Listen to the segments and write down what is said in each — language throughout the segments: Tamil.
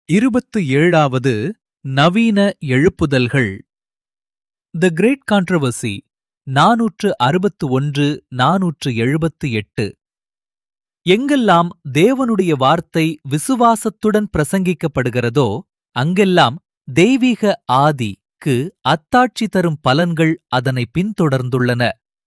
இருபத்து ஏழாவது நவீன எழுப்புதல்கள் த கிரேட் கான்ட்ரவர்சி நாநூற்று அறுபத்து ஒன்று நாநூற்று எழுபத்து எட்டு எங்கெல்லாம் தேவனுடைய வார்த்தை விசுவாசத்துடன் பிரசங்கிக்கப்படுகிறதோ அங்கெல்லாம் தெய்வீக ஆதிக்கு அத்தாட்சி தரும் பலன்கள் அதனை பின்தொடர்ந்துள்ளன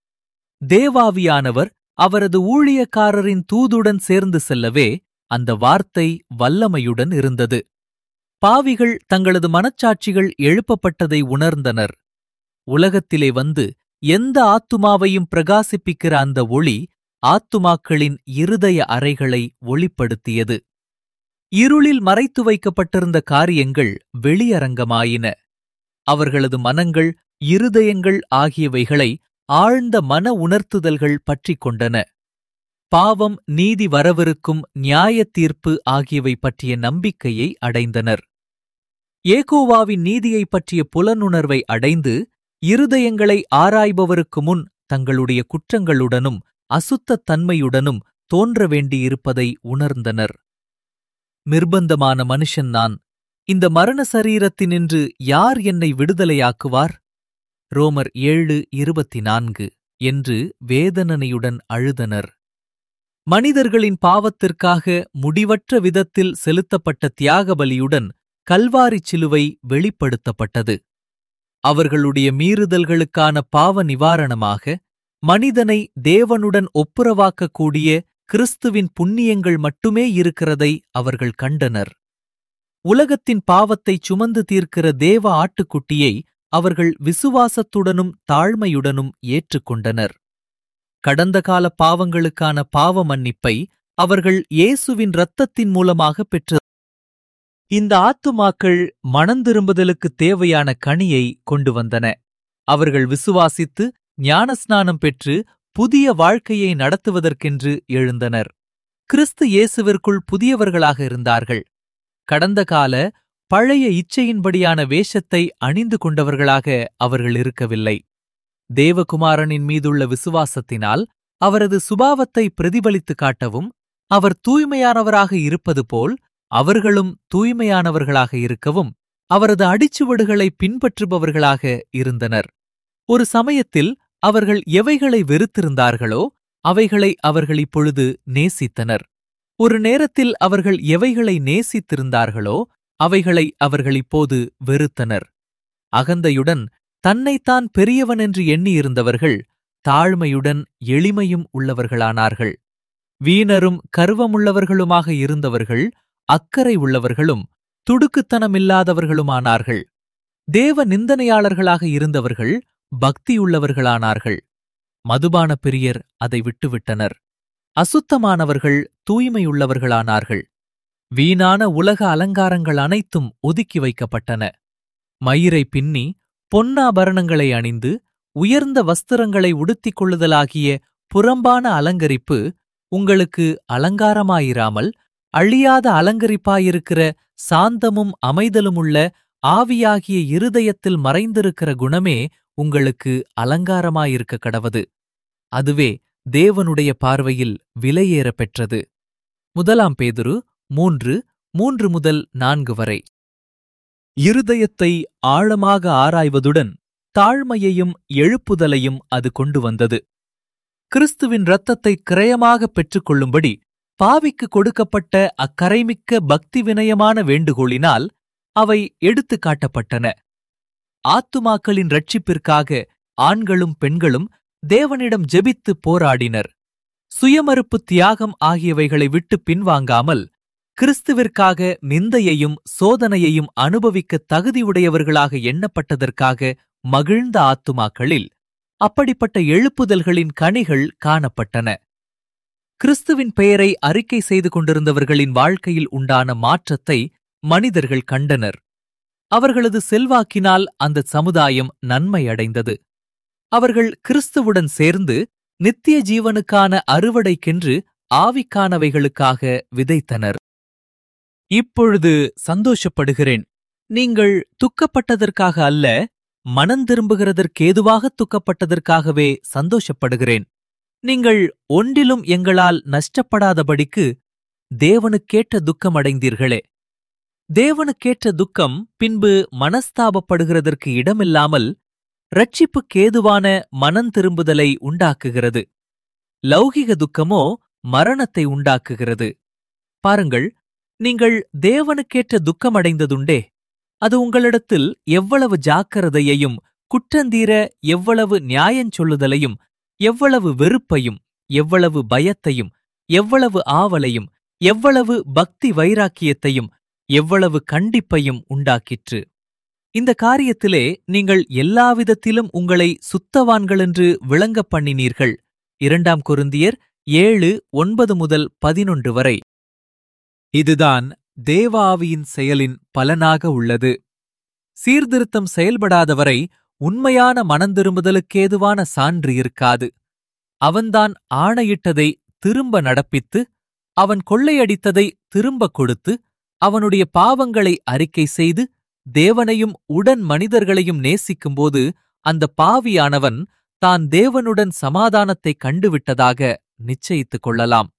தேவாவியானவர் அவரது ஊழியக்காரரின் தூதுடன் சேர்ந்து செல்லவே அந்த வார்த்தை வல்லமையுடன் இருந்தது பாவிகள் தங்களது மனச்சாட்சிகள் எழுப்பப்பட்டதை உணர்ந்தனர் உலகத்திலே வந்து எந்த ஆத்துமாவையும் பிரகாசிப்பிக்கிற அந்த ஒளி ஆத்துமாக்களின் இருதய அறைகளை ஒளிப்படுத்தியது இருளில் மறைத்து வைக்கப்பட்டிருந்த காரியங்கள் வெளியரங்கமாயின அவர்களது மனங்கள் இருதயங்கள் ஆகியவைகளை ஆழ்ந்த மன உணர்த்துதல்கள் பற்றிக் கொண்டன பாவம் நீதி வரவிருக்கும் நியாய தீர்ப்பு ஆகியவை பற்றிய நம்பிக்கையை அடைந்தனர் ஏகோவாவின் நீதியைப் பற்றிய புலனுணர்வை அடைந்து இருதயங்களை ஆராய்பவருக்கு முன் தங்களுடைய குற்றங்களுடனும் அசுத்தத் தன்மையுடனும் தோன்ற வேண்டியிருப்பதை உணர்ந்தனர் நிர்பந்தமான மனுஷன் நான் இந்த மரண சரீரத்தினின்று யார் என்னை விடுதலையாக்குவார் ரோமர் ஏழு இருபத்தி நான்கு என்று வேதனனையுடன் அழுதனர் மனிதர்களின் பாவத்திற்காக முடிவற்ற விதத்தில் செலுத்தப்பட்ட தியாக பலியுடன் கல்வாரிச் சிலுவை வெளிப்படுத்தப்பட்டது அவர்களுடைய மீறுதல்களுக்கான பாவ நிவாரணமாக மனிதனை தேவனுடன் ஒப்புரவாக்கக்கூடிய கிறிஸ்துவின் புண்ணியங்கள் மட்டுமே இருக்கிறதை அவர்கள் கண்டனர் உலகத்தின் பாவத்தைச் சுமந்து தீர்க்கிற தேவ ஆட்டுக்குட்டியை அவர்கள் விசுவாசத்துடனும் தாழ்மையுடனும் ஏற்றுக்கொண்டனர் கடந்த கால பாவங்களுக்கான பாவ மன்னிப்பை அவர்கள் இயேசுவின் இரத்தத்தின் மூலமாக பெற்ற இந்த ஆத்துமாக்கள் மனந்திரும்புதலுக்கு தேவையான கனியை கொண்டு வந்தன அவர்கள் விசுவாசித்து ஞானஸ்நானம் பெற்று புதிய வாழ்க்கையை நடத்துவதற்கென்று எழுந்தனர் கிறிஸ்து இயேசுவிற்குள் புதியவர்களாக இருந்தார்கள் கடந்த கால பழைய இச்சையின்படியான வேஷத்தை அணிந்து கொண்டவர்களாக அவர்கள் இருக்கவில்லை தேவகுமாரனின் மீதுள்ள விசுவாசத்தினால் அவரது சுபாவத்தை பிரதிபலித்து காட்டவும் அவர் தூய்மையானவராக இருப்பது போல் அவர்களும் தூய்மையானவர்களாக இருக்கவும் அவரது அடிச்சுவடுகளை பின்பற்றுபவர்களாக இருந்தனர் ஒரு சமயத்தில் அவர்கள் எவைகளை வெறுத்திருந்தார்களோ அவைகளை அவர்கள் இப்பொழுது நேசித்தனர் ஒரு நேரத்தில் அவர்கள் எவைகளை நேசித்திருந்தார்களோ அவைகளை அவர்கள் இப்போது வெறுத்தனர் அகந்தையுடன் தன்னைத்தான் பெரியவன் என்று எண்ணியிருந்தவர்கள் தாழ்மையுடன் எளிமையும் உள்ளவர்களானார்கள் வீணரும் கர்வமுள்ளவர்களுமாக இருந்தவர்கள் அக்கறை உள்ளவர்களும் துடுக்குத்தனமில்லாதவர்களுமானார்கள் தேவ நிந்தனையாளர்களாக இருந்தவர்கள் பக்தியுள்ளவர்களானார்கள் மதுபான பிரியர் அதை விட்டுவிட்டனர் அசுத்தமானவர்கள் தூய்மையுள்ளவர்களானார்கள் வீணான உலக அலங்காரங்கள் அனைத்தும் ஒதுக்கி வைக்கப்பட்டன மயிரை பின்னி பொன்னாபரணங்களை அணிந்து உயர்ந்த வஸ்திரங்களை உடுத்திக் கொள்ளுதலாகிய புறம்பான அலங்கரிப்பு உங்களுக்கு அலங்காரமாயிராமல் அழியாத அலங்கரிப்பாயிருக்கிற சாந்தமும் அமைதலுமுள்ள ஆவியாகிய இருதயத்தில் மறைந்திருக்கிற குணமே உங்களுக்கு அலங்காரமாயிருக்க கடவது அதுவே தேவனுடைய பார்வையில் விலையேற பெற்றது முதலாம் பேதுரு மூன்று மூன்று முதல் நான்கு வரை இருதயத்தை ஆழமாக ஆராய்வதுடன் தாழ்மையையும் எழுப்புதலையும் அது கொண்டு வந்தது கிறிஸ்துவின் இரத்தத்தை கிரயமாக பெற்றுக்கொள்ளும்படி பாவிக்கு கொடுக்கப்பட்ட அக்கரைமிக்க பக்தி வினயமான வேண்டுகோளினால் அவை எடுத்துக் காட்டப்பட்டன ஆத்துமாக்களின் ரட்சிப்பிற்காக ஆண்களும் பெண்களும் தேவனிடம் ஜெபித்து போராடினர் சுயமறுப்பு தியாகம் ஆகியவைகளை விட்டு பின்வாங்காமல் கிறிஸ்துவிற்காக நிந்தையையும் சோதனையையும் அனுபவிக்க தகுதியுடையவர்களாக எண்ணப்பட்டதற்காக மகிழ்ந்த ஆத்துமாக்களில் அப்படிப்பட்ட எழுப்புதல்களின் கனிகள் காணப்பட்டன கிறிஸ்துவின் பெயரை அறிக்கை செய்து கொண்டிருந்தவர்களின் வாழ்க்கையில் உண்டான மாற்றத்தை மனிதர்கள் கண்டனர் அவர்களது செல்வாக்கினால் அந்த சமுதாயம் நன்மை அடைந்தது அவர்கள் கிறிஸ்துவுடன் சேர்ந்து நித்திய ஜீவனுக்கான அறுவடைக்கென்று ஆவிக்கானவைகளுக்காக விதைத்தனர் இப்பொழுது சந்தோஷப்படுகிறேன் நீங்கள் துக்கப்பட்டதற்காக அல்ல மனந்திரும்புகிறதற்கேதுவாக துக்கப்பட்டதற்காகவே சந்தோஷப்படுகிறேன் நீங்கள் ஒன்றிலும் எங்களால் நஷ்டப்படாதபடிக்கு தேவனுக்கேற்ற துக்கமடைந்தீர்களே தேவனுக்கேற்ற துக்கம் பின்பு மனஸ்தாபப்படுகிறதற்கு இடமில்லாமல் ரட்சிப்புக்கேதுவான மனம் திரும்புதலை உண்டாக்குகிறது லௌகிக துக்கமோ மரணத்தை உண்டாக்குகிறது பாருங்கள் நீங்கள் தேவனுக்கேற்ற துக்கமடைந்ததுண்டே அது உங்களிடத்தில் எவ்வளவு ஜாக்கிரதையையும் குற்றந்தீர எவ்வளவு நியாயஞ்சொல்லுதலையும் எவ்வளவு வெறுப்பையும் எவ்வளவு பயத்தையும் எவ்வளவு ஆவலையும் எவ்வளவு பக்தி வைராக்கியத்தையும் எவ்வளவு கண்டிப்பையும் உண்டாக்கிற்று இந்த காரியத்திலே நீங்கள் எல்லாவிதத்திலும் உங்களை சுத்தவான்களென்று விளங்கப் பண்ணினீர்கள் இரண்டாம் கொருந்தியர் ஏழு ஒன்பது முதல் பதினொன்று வரை இதுதான் தேவாவியின் செயலின் பலனாக உள்ளது சீர்திருத்தம் செயல்படாதவரை உண்மையான மனந்திரும்புதலுக்கேதுவான சான்று இருக்காது அவன்தான் ஆணையிட்டதை திரும்ப நடப்பித்து அவன் கொள்ளையடித்ததை திரும்ப கொடுத்து அவனுடைய பாவங்களை அறிக்கை செய்து தேவனையும் உடன் மனிதர்களையும் நேசிக்கும்போது அந்த பாவியானவன் தான் தேவனுடன் சமாதானத்தை கண்டுவிட்டதாக நிச்சயித்துக் கொள்ளலாம்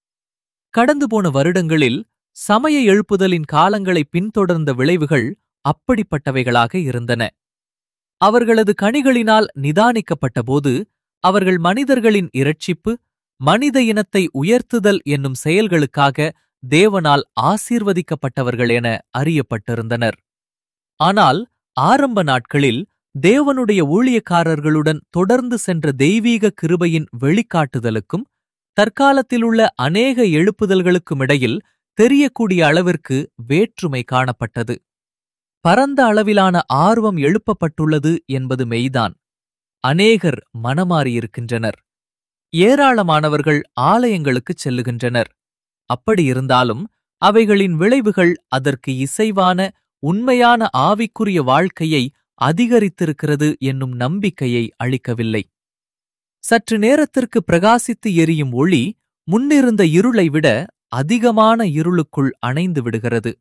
கடந்து போன வருடங்களில் சமய எழுப்புதலின் காலங்களை பின்தொடர்ந்த விளைவுகள் அப்படிப்பட்டவைகளாக இருந்தன அவர்களது கனிகளினால் நிதானிக்கப்பட்டபோது அவர்கள் மனிதர்களின் இரட்சிப்பு மனித இனத்தை உயர்த்துதல் என்னும் செயல்களுக்காக தேவனால் ஆசீர்வதிக்கப்பட்டவர்கள் என அறியப்பட்டிருந்தனர் ஆனால் ஆரம்ப நாட்களில் தேவனுடைய ஊழியக்காரர்களுடன் தொடர்ந்து சென்ற தெய்வீக கிருபையின் வெளிக்காட்டுதலுக்கும் தற்காலத்திலுள்ள அநேக எழுப்புதல்களுக்குமிடையில் தெரியக்கூடிய அளவிற்கு வேற்றுமை காணப்பட்டது பரந்த அளவிலான ஆர்வம் எழுப்பப்பட்டுள்ளது என்பது மெய்தான் அநேகர் மனமாறியிருக்கின்றனர் ஏராளமானவர்கள் ஆலயங்களுக்குச் செல்லுகின்றனர் அப்படியிருந்தாலும் அவைகளின் விளைவுகள் அதற்கு இசைவான உண்மையான ஆவிக்குரிய வாழ்க்கையை அதிகரித்திருக்கிறது என்னும் நம்பிக்கையை அளிக்கவில்லை சற்று நேரத்திற்கு பிரகாசித்து எரியும் ஒளி முன்னிருந்த இருளை விட அதிகமான இருளுக்குள் அணைந்து விடுகிறது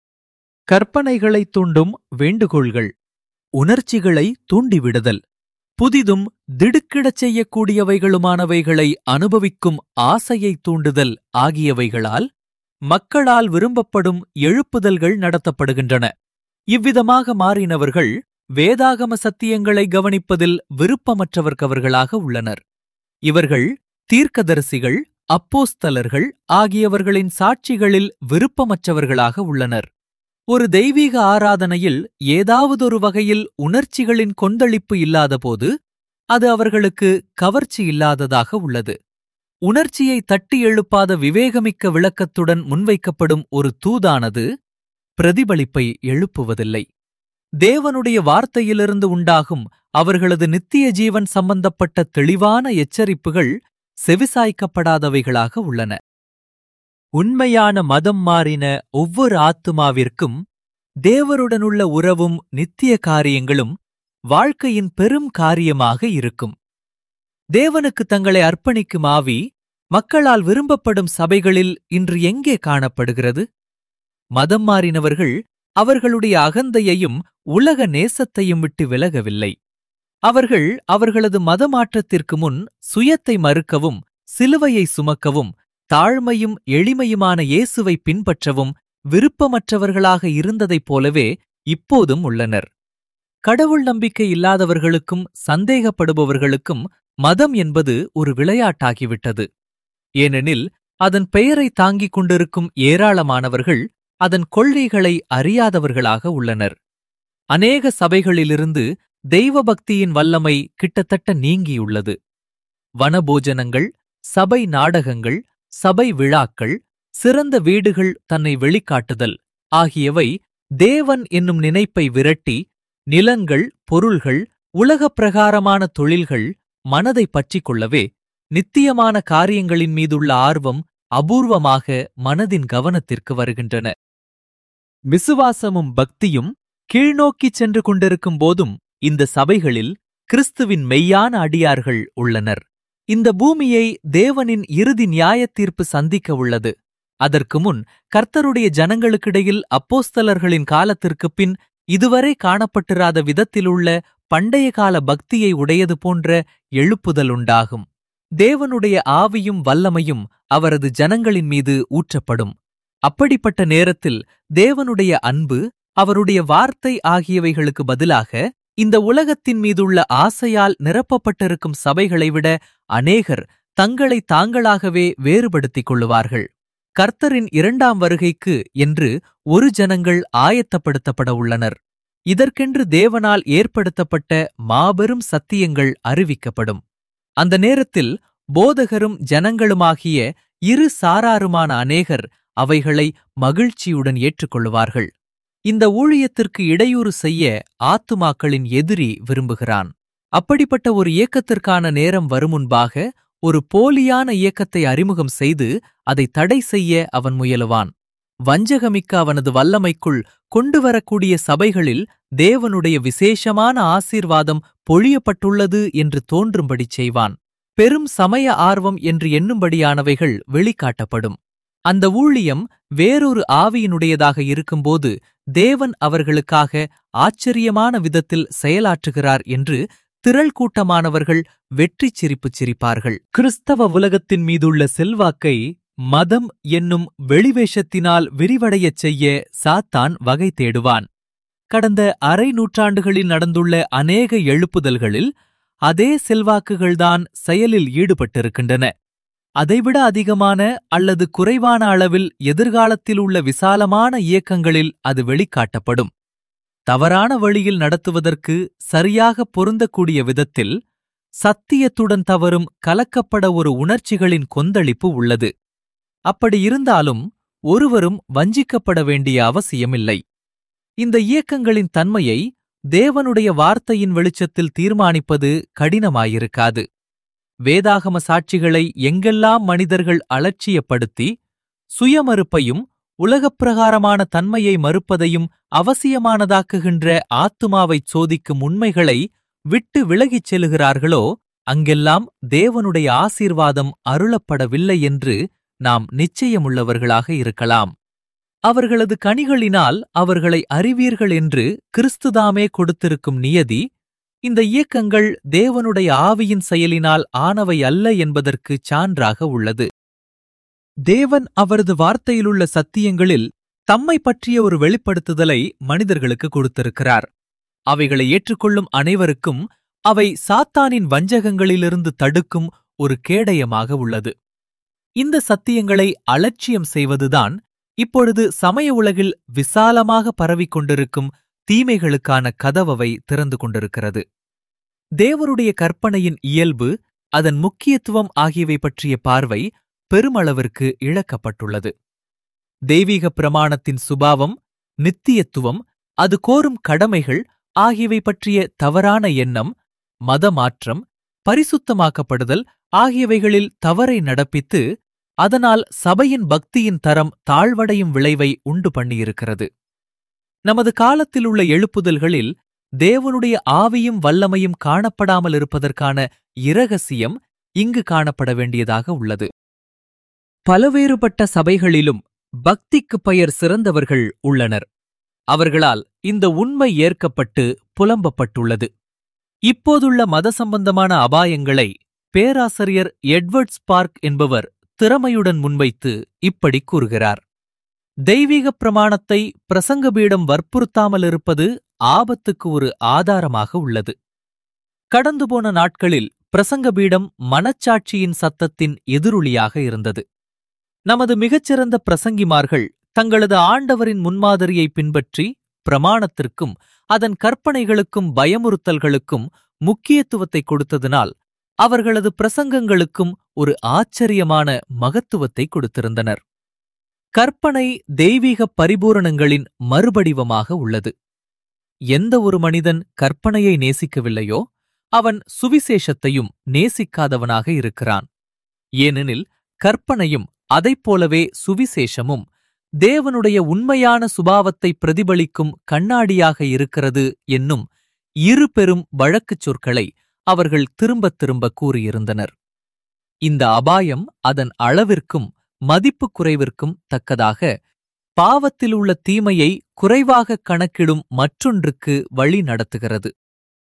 கற்பனைகளை தூண்டும் வேண்டுகோள்கள் உணர்ச்சிகளை தூண்டிவிடுதல் புதிதும் திடுக்கிடச் செய்யக்கூடியவைகளுமானவைகளை அனுபவிக்கும் ஆசையை தூண்டுதல் ஆகியவைகளால் மக்களால் விரும்பப்படும் எழுப்புதல்கள் நடத்தப்படுகின்றன இவ்விதமாக மாறினவர்கள் வேதாகம சத்தியங்களை கவனிப்பதில் விருப்பமற்றவர்கவர்களாக உள்ளனர் இவர்கள் தீர்க்கதரிசிகள் அப்போஸ்தலர்கள் ஆகியவர்களின் சாட்சிகளில் விருப்பமற்றவர்களாக உள்ளனர் ஒரு தெய்வீக ஆராதனையில் ஏதாவதொரு வகையில் உணர்ச்சிகளின் கொந்தளிப்பு இல்லாதபோது அது அவர்களுக்கு கவர்ச்சி இல்லாததாக உள்ளது உணர்ச்சியை தட்டி எழுப்பாத விவேகமிக்க விளக்கத்துடன் முன்வைக்கப்படும் ஒரு தூதானது பிரதிபலிப்பை எழுப்புவதில்லை தேவனுடைய வார்த்தையிலிருந்து உண்டாகும் அவர்களது நித்திய ஜீவன் சம்பந்தப்பட்ட தெளிவான எச்சரிப்புகள் செவிசாய்க்கப்படாதவைகளாக உள்ளன உண்மையான மதம் மாறின ஒவ்வொரு ஆத்துமாவிற்கும் தேவருடனுள்ள உறவும் நித்திய காரியங்களும் வாழ்க்கையின் பெரும் காரியமாக இருக்கும் தேவனுக்கு தங்களை அர்ப்பணிக்கும் ஆவி மக்களால் விரும்பப்படும் சபைகளில் இன்று எங்கே காணப்படுகிறது மதம் மாறினவர்கள் அவர்களுடைய அகந்தையையும் உலக நேசத்தையும் விட்டு விலகவில்லை அவர்கள் அவர்களது மதமாற்றத்திற்கு முன் சுயத்தை மறுக்கவும் சிலுவையை சுமக்கவும் தாழ்மையும் எளிமையுமான இயேசுவை பின்பற்றவும் விருப்பமற்றவர்களாக இருந்ததைப் போலவே இப்போதும் உள்ளனர் கடவுள் நம்பிக்கை இல்லாதவர்களுக்கும் சந்தேகப்படுபவர்களுக்கும் மதம் என்பது ஒரு விளையாட்டாகிவிட்டது ஏனெனில் அதன் பெயரை தாங்கிக் கொண்டிருக்கும் ஏராளமானவர்கள் அதன் கொள்கைகளை அறியாதவர்களாக உள்ளனர் அநேக சபைகளிலிருந்து தெய்வ பக்தியின் வல்லமை கிட்டத்தட்ட நீங்கியுள்ளது வனபோஜனங்கள் சபை நாடகங்கள் சபை விழாக்கள் சிறந்த வீடுகள் தன்னை வெளிக்காட்டுதல் ஆகியவை தேவன் என்னும் நினைப்பை விரட்டி நிலங்கள் பொருள்கள் உலகப் பிரகாரமான தொழில்கள் மனதை பற்றிக் கொள்ளவே நித்தியமான காரியங்களின் மீதுள்ள ஆர்வம் அபூர்வமாக மனதின் கவனத்திற்கு வருகின்றன விசுவாசமும் பக்தியும் கீழ்நோக்கிச் சென்று கொண்டிருக்கும் போதும் இந்த சபைகளில் கிறிஸ்துவின் மெய்யான அடியார்கள் உள்ளனர் இந்த பூமியை தேவனின் இறுதி நியாயத் தீர்ப்பு சந்திக்க உள்ளது அதற்கு முன் கர்த்தருடைய ஜனங்களுக்கிடையில் அப்போஸ்தலர்களின் காலத்திற்குப் பின் இதுவரை காணப்பட்டிராத விதத்திலுள்ள பண்டைய கால பக்தியை உடையது போன்ற எழுப்புதல் உண்டாகும் தேவனுடைய ஆவியும் வல்லமையும் அவரது ஜனங்களின் மீது ஊற்றப்படும் அப்படிப்பட்ட நேரத்தில் தேவனுடைய அன்பு அவருடைய வார்த்தை ஆகியவைகளுக்கு பதிலாக இந்த உலகத்தின் மீதுள்ள ஆசையால் நிரப்பப்பட்டிருக்கும் சபைகளை விட அநேகர் தங்களை தாங்களாகவே வேறுபடுத்திக் கொள்ளுவார்கள் கர்த்தரின் இரண்டாம் வருகைக்கு என்று ஒரு ஜனங்கள் ஆயத்தப்படுத்தப்பட உள்ளனர் இதற்கென்று தேவனால் ஏற்படுத்தப்பட்ட மாபெரும் சத்தியங்கள் அறிவிக்கப்படும் அந்த நேரத்தில் போதகரும் ஜனங்களுமாகிய இரு சாராருமான அநேகர் அவைகளை மகிழ்ச்சியுடன் ஏற்றுக்கொள்வார்கள் இந்த ஊழியத்திற்கு இடையூறு செய்ய ஆத்துமாக்களின் எதிரி விரும்புகிறான் அப்படிப்பட்ட ஒரு இயக்கத்திற்கான நேரம் வரும் முன்பாக ஒரு போலியான இயக்கத்தை அறிமுகம் செய்து அதை தடை செய்ய அவன் முயலுவான் வஞ்சகமிக்க அவனது வல்லமைக்குள் கொண்டு வரக்கூடிய சபைகளில் தேவனுடைய விசேஷமான ஆசீர்வாதம் பொழியப்பட்டுள்ளது என்று தோன்றும்படி செய்வான் பெரும் சமய ஆர்வம் என்று எண்ணும்படியானவைகள் வெளிக்காட்டப்படும் அந்த ஊழியம் வேறொரு ஆவியினுடையதாக இருக்கும்போது தேவன் அவர்களுக்காக ஆச்சரியமான விதத்தில் செயலாற்றுகிறார் என்று திரள் கூட்டமானவர்கள் வெற்றி சிரிப்பு சிரிப்பார்கள் கிறிஸ்தவ உலகத்தின் மீதுள்ள செல்வாக்கை மதம் என்னும் வெளிவேஷத்தினால் விரிவடையச் செய்ய சாத்தான் வகை தேடுவான் கடந்த அரை நூற்றாண்டுகளில் நடந்துள்ள அநேக எழுப்புதல்களில் அதே செல்வாக்குகள்தான் செயலில் ஈடுபட்டிருக்கின்றன அதைவிட அதிகமான அல்லது குறைவான அளவில் எதிர்காலத்தில் உள்ள விசாலமான இயக்கங்களில் அது வெளிக்காட்டப்படும் தவறான வழியில் நடத்துவதற்கு சரியாக பொருந்தக்கூடிய விதத்தில் சத்தியத்துடன் தவறும் கலக்கப்பட ஒரு உணர்ச்சிகளின் கொந்தளிப்பு உள்ளது அப்படி இருந்தாலும் ஒருவரும் வஞ்சிக்கப்பட வேண்டிய அவசியமில்லை இந்த இயக்கங்களின் தன்மையை தேவனுடைய வார்த்தையின் வெளிச்சத்தில் தீர்மானிப்பது கடினமாயிருக்காது வேதாகம சாட்சிகளை எங்கெல்லாம் மனிதர்கள் அலட்சியப்படுத்தி சுயமறுப்பையும் உலகப்பிரகாரமான தன்மையை மறுப்பதையும் அவசியமானதாக்குகின்ற ஆத்துமாவைச் சோதிக்கும் உண்மைகளை விட்டு விலகிச் செல்கிறார்களோ அங்கெல்லாம் தேவனுடைய ஆசீர்வாதம் அருளப்படவில்லை என்று நாம் நிச்சயமுள்ளவர்களாக இருக்கலாம் அவர்களது கனிகளினால் அவர்களை அறிவீர்கள் என்று கிறிஸ்துதாமே கொடுத்திருக்கும் நியதி இந்த இயக்கங்கள் தேவனுடைய ஆவியின் செயலினால் ஆனவை அல்ல என்பதற்கு சான்றாக உள்ளது தேவன் அவரது வார்த்தையிலுள்ள சத்தியங்களில் தம்மை பற்றிய ஒரு வெளிப்படுத்துதலை மனிதர்களுக்கு கொடுத்திருக்கிறார் அவைகளை ஏற்றுக்கொள்ளும் அனைவருக்கும் அவை சாத்தானின் வஞ்சகங்களிலிருந்து தடுக்கும் ஒரு கேடயமாக உள்ளது இந்த சத்தியங்களை அலட்சியம் செய்வதுதான் இப்பொழுது சமய உலகில் விசாலமாக பரவிக் கொண்டிருக்கும் தீமைகளுக்கான கதவவை திறந்து கொண்டிருக்கிறது தேவருடைய கற்பனையின் இயல்பு அதன் முக்கியத்துவம் ஆகியவை பற்றிய பார்வை பெருமளவிற்கு இழக்கப்பட்டுள்ளது தெய்வீக பிரமாணத்தின் சுபாவம் நித்தியத்துவம் அது கோரும் கடமைகள் ஆகியவை பற்றிய தவறான எண்ணம் மதமாற்றம் பரிசுத்தமாக்கப்படுதல் ஆகியவைகளில் தவறை நடப்பித்து அதனால் சபையின் பக்தியின் தரம் தாழ்வடையும் விளைவை உண்டு பண்ணியிருக்கிறது நமது காலத்தில் உள்ள எழுப்புதல்களில் தேவனுடைய ஆவியும் வல்லமையும் காணப்படாமல் இருப்பதற்கான இரகசியம் இங்கு காணப்பட வேண்டியதாக உள்ளது பலவேறுபட்ட சபைகளிலும் பக்திக்கு பெயர் சிறந்தவர்கள் உள்ளனர் அவர்களால் இந்த உண்மை ஏற்கப்பட்டு புலம்பப்பட்டுள்ளது இப்போதுள்ள மத சம்பந்தமான அபாயங்களை பேராசிரியர் எட்வர்ட் ஸ்பார்க் என்பவர் திறமையுடன் முன்வைத்து இப்படி கூறுகிறார் தெய்வீக பிரமாணத்தை பிரசங்கபீடம் வற்புறுத்தாமல் இருப்பது ஆபத்துக்கு ஒரு ஆதாரமாக உள்ளது கடந்து போன நாட்களில் பிரசங்கபீடம் மனச்சாட்சியின் சத்தத்தின் எதிரொலியாக இருந்தது நமது மிகச்சிறந்த பிரசங்கிமார்கள் தங்களது ஆண்டவரின் முன்மாதிரியை பின்பற்றி பிரமாணத்திற்கும் அதன் கற்பனைகளுக்கும் பயமுறுத்தல்களுக்கும் முக்கியத்துவத்தை கொடுத்ததினால் அவர்களது பிரசங்கங்களுக்கும் ஒரு ஆச்சரியமான மகத்துவத்தை கொடுத்திருந்தனர் கற்பனை தெய்வீக பரிபூரணங்களின் மறுபடிவமாக உள்ளது எந்த ஒரு மனிதன் கற்பனையை நேசிக்கவில்லையோ அவன் சுவிசேஷத்தையும் நேசிக்காதவனாக இருக்கிறான் ஏனெனில் கற்பனையும் அதைப்போலவே சுவிசேஷமும் தேவனுடைய உண்மையான சுபாவத்தை பிரதிபலிக்கும் கண்ணாடியாக இருக்கிறது என்னும் இரு பெரும் வழக்குச் சொற்களை அவர்கள் திரும்பத் திரும்ப கூறியிருந்தனர் இந்த அபாயம் அதன் அளவிற்கும் மதிப்பு குறைவிற்கும் தக்கதாக பாவத்தில் உள்ள தீமையை குறைவாக கணக்கிடும் மற்றொன்றுக்கு வழி நடத்துகிறது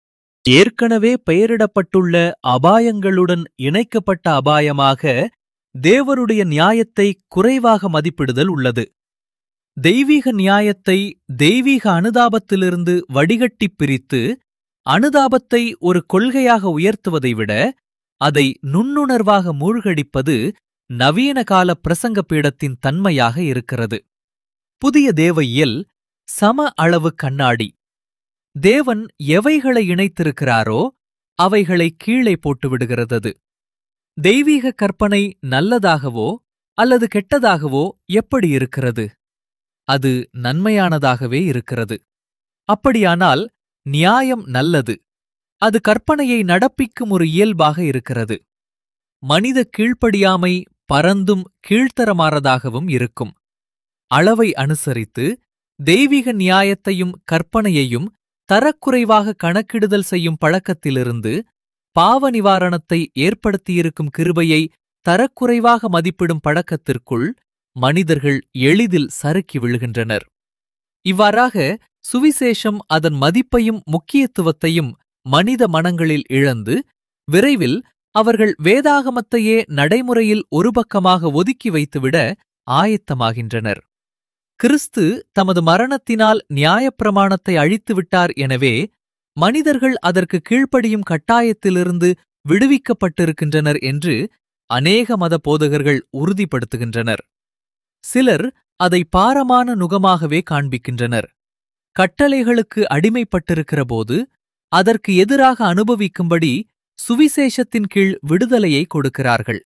ஏற்கனவே பெயரிடப்பட்டுள்ள அபாயங்களுடன் இணைக்கப்பட்ட அபாயமாக தேவருடைய நியாயத்தை குறைவாக மதிப்பிடுதல் உள்ளது தெய்வீக நியாயத்தை தெய்வீக அனுதாபத்திலிருந்து வடிகட்டிப் பிரித்து அனுதாபத்தை ஒரு கொள்கையாக உயர்த்துவதை விட அதை நுண்ணுணர்வாக மூழ்கடிப்பது நவீன கால பிரசங்க பீடத்தின் தன்மையாக இருக்கிறது புதிய தேவ இயல் சம அளவு கண்ணாடி தேவன் எவைகளை இணைத்திருக்கிறாரோ அவைகளை கீழே போட்டுவிடுகிறதது தெய்வீக கற்பனை நல்லதாகவோ அல்லது கெட்டதாகவோ எப்படி இருக்கிறது அது நன்மையானதாகவே இருக்கிறது அப்படியானால் நியாயம் நல்லது அது கற்பனையை நடப்பிக்கும் ஒரு இயல்பாக இருக்கிறது மனித கீழ்ப்படியாமை பரந்தும் கீழ்த்தரமாறதாகவும் இருக்கும் அளவை அனுசரித்து தெய்வீக நியாயத்தையும் கற்பனையையும் தரக்குறைவாக கணக்கிடுதல் செய்யும் பழக்கத்திலிருந்து பாவ நிவாரணத்தை ஏற்படுத்தியிருக்கும் கிருபையை தரக்குறைவாக மதிப்பிடும் பழக்கத்திற்குள் மனிதர்கள் எளிதில் சறுக்கி விழுகின்றனர் இவ்வாறாக சுவிசேஷம் அதன் மதிப்பையும் முக்கியத்துவத்தையும் மனித மனங்களில் இழந்து விரைவில் அவர்கள் வேதாகமத்தையே நடைமுறையில் ஒரு பக்கமாக ஒதுக்கி வைத்துவிட ஆயத்தமாகின்றனர் கிறிஸ்து தமது மரணத்தினால் நியாயப்பிரமாணத்தை அழித்துவிட்டார் எனவே மனிதர்கள் அதற்கு கீழ்ப்படியும் கட்டாயத்திலிருந்து விடுவிக்கப்பட்டிருக்கின்றனர் என்று அநேக மத போதகர்கள் உறுதிப்படுத்துகின்றனர் சிலர் அதை பாரமான நுகமாகவே காண்பிக்கின்றனர் கட்டளைகளுக்கு அடிமைப்பட்டிருக்கிற போது அதற்கு எதிராக அனுபவிக்கும்படி சுவிசேஷத்தின் கீழ் விடுதலையை கொடுக்கிறார்கள்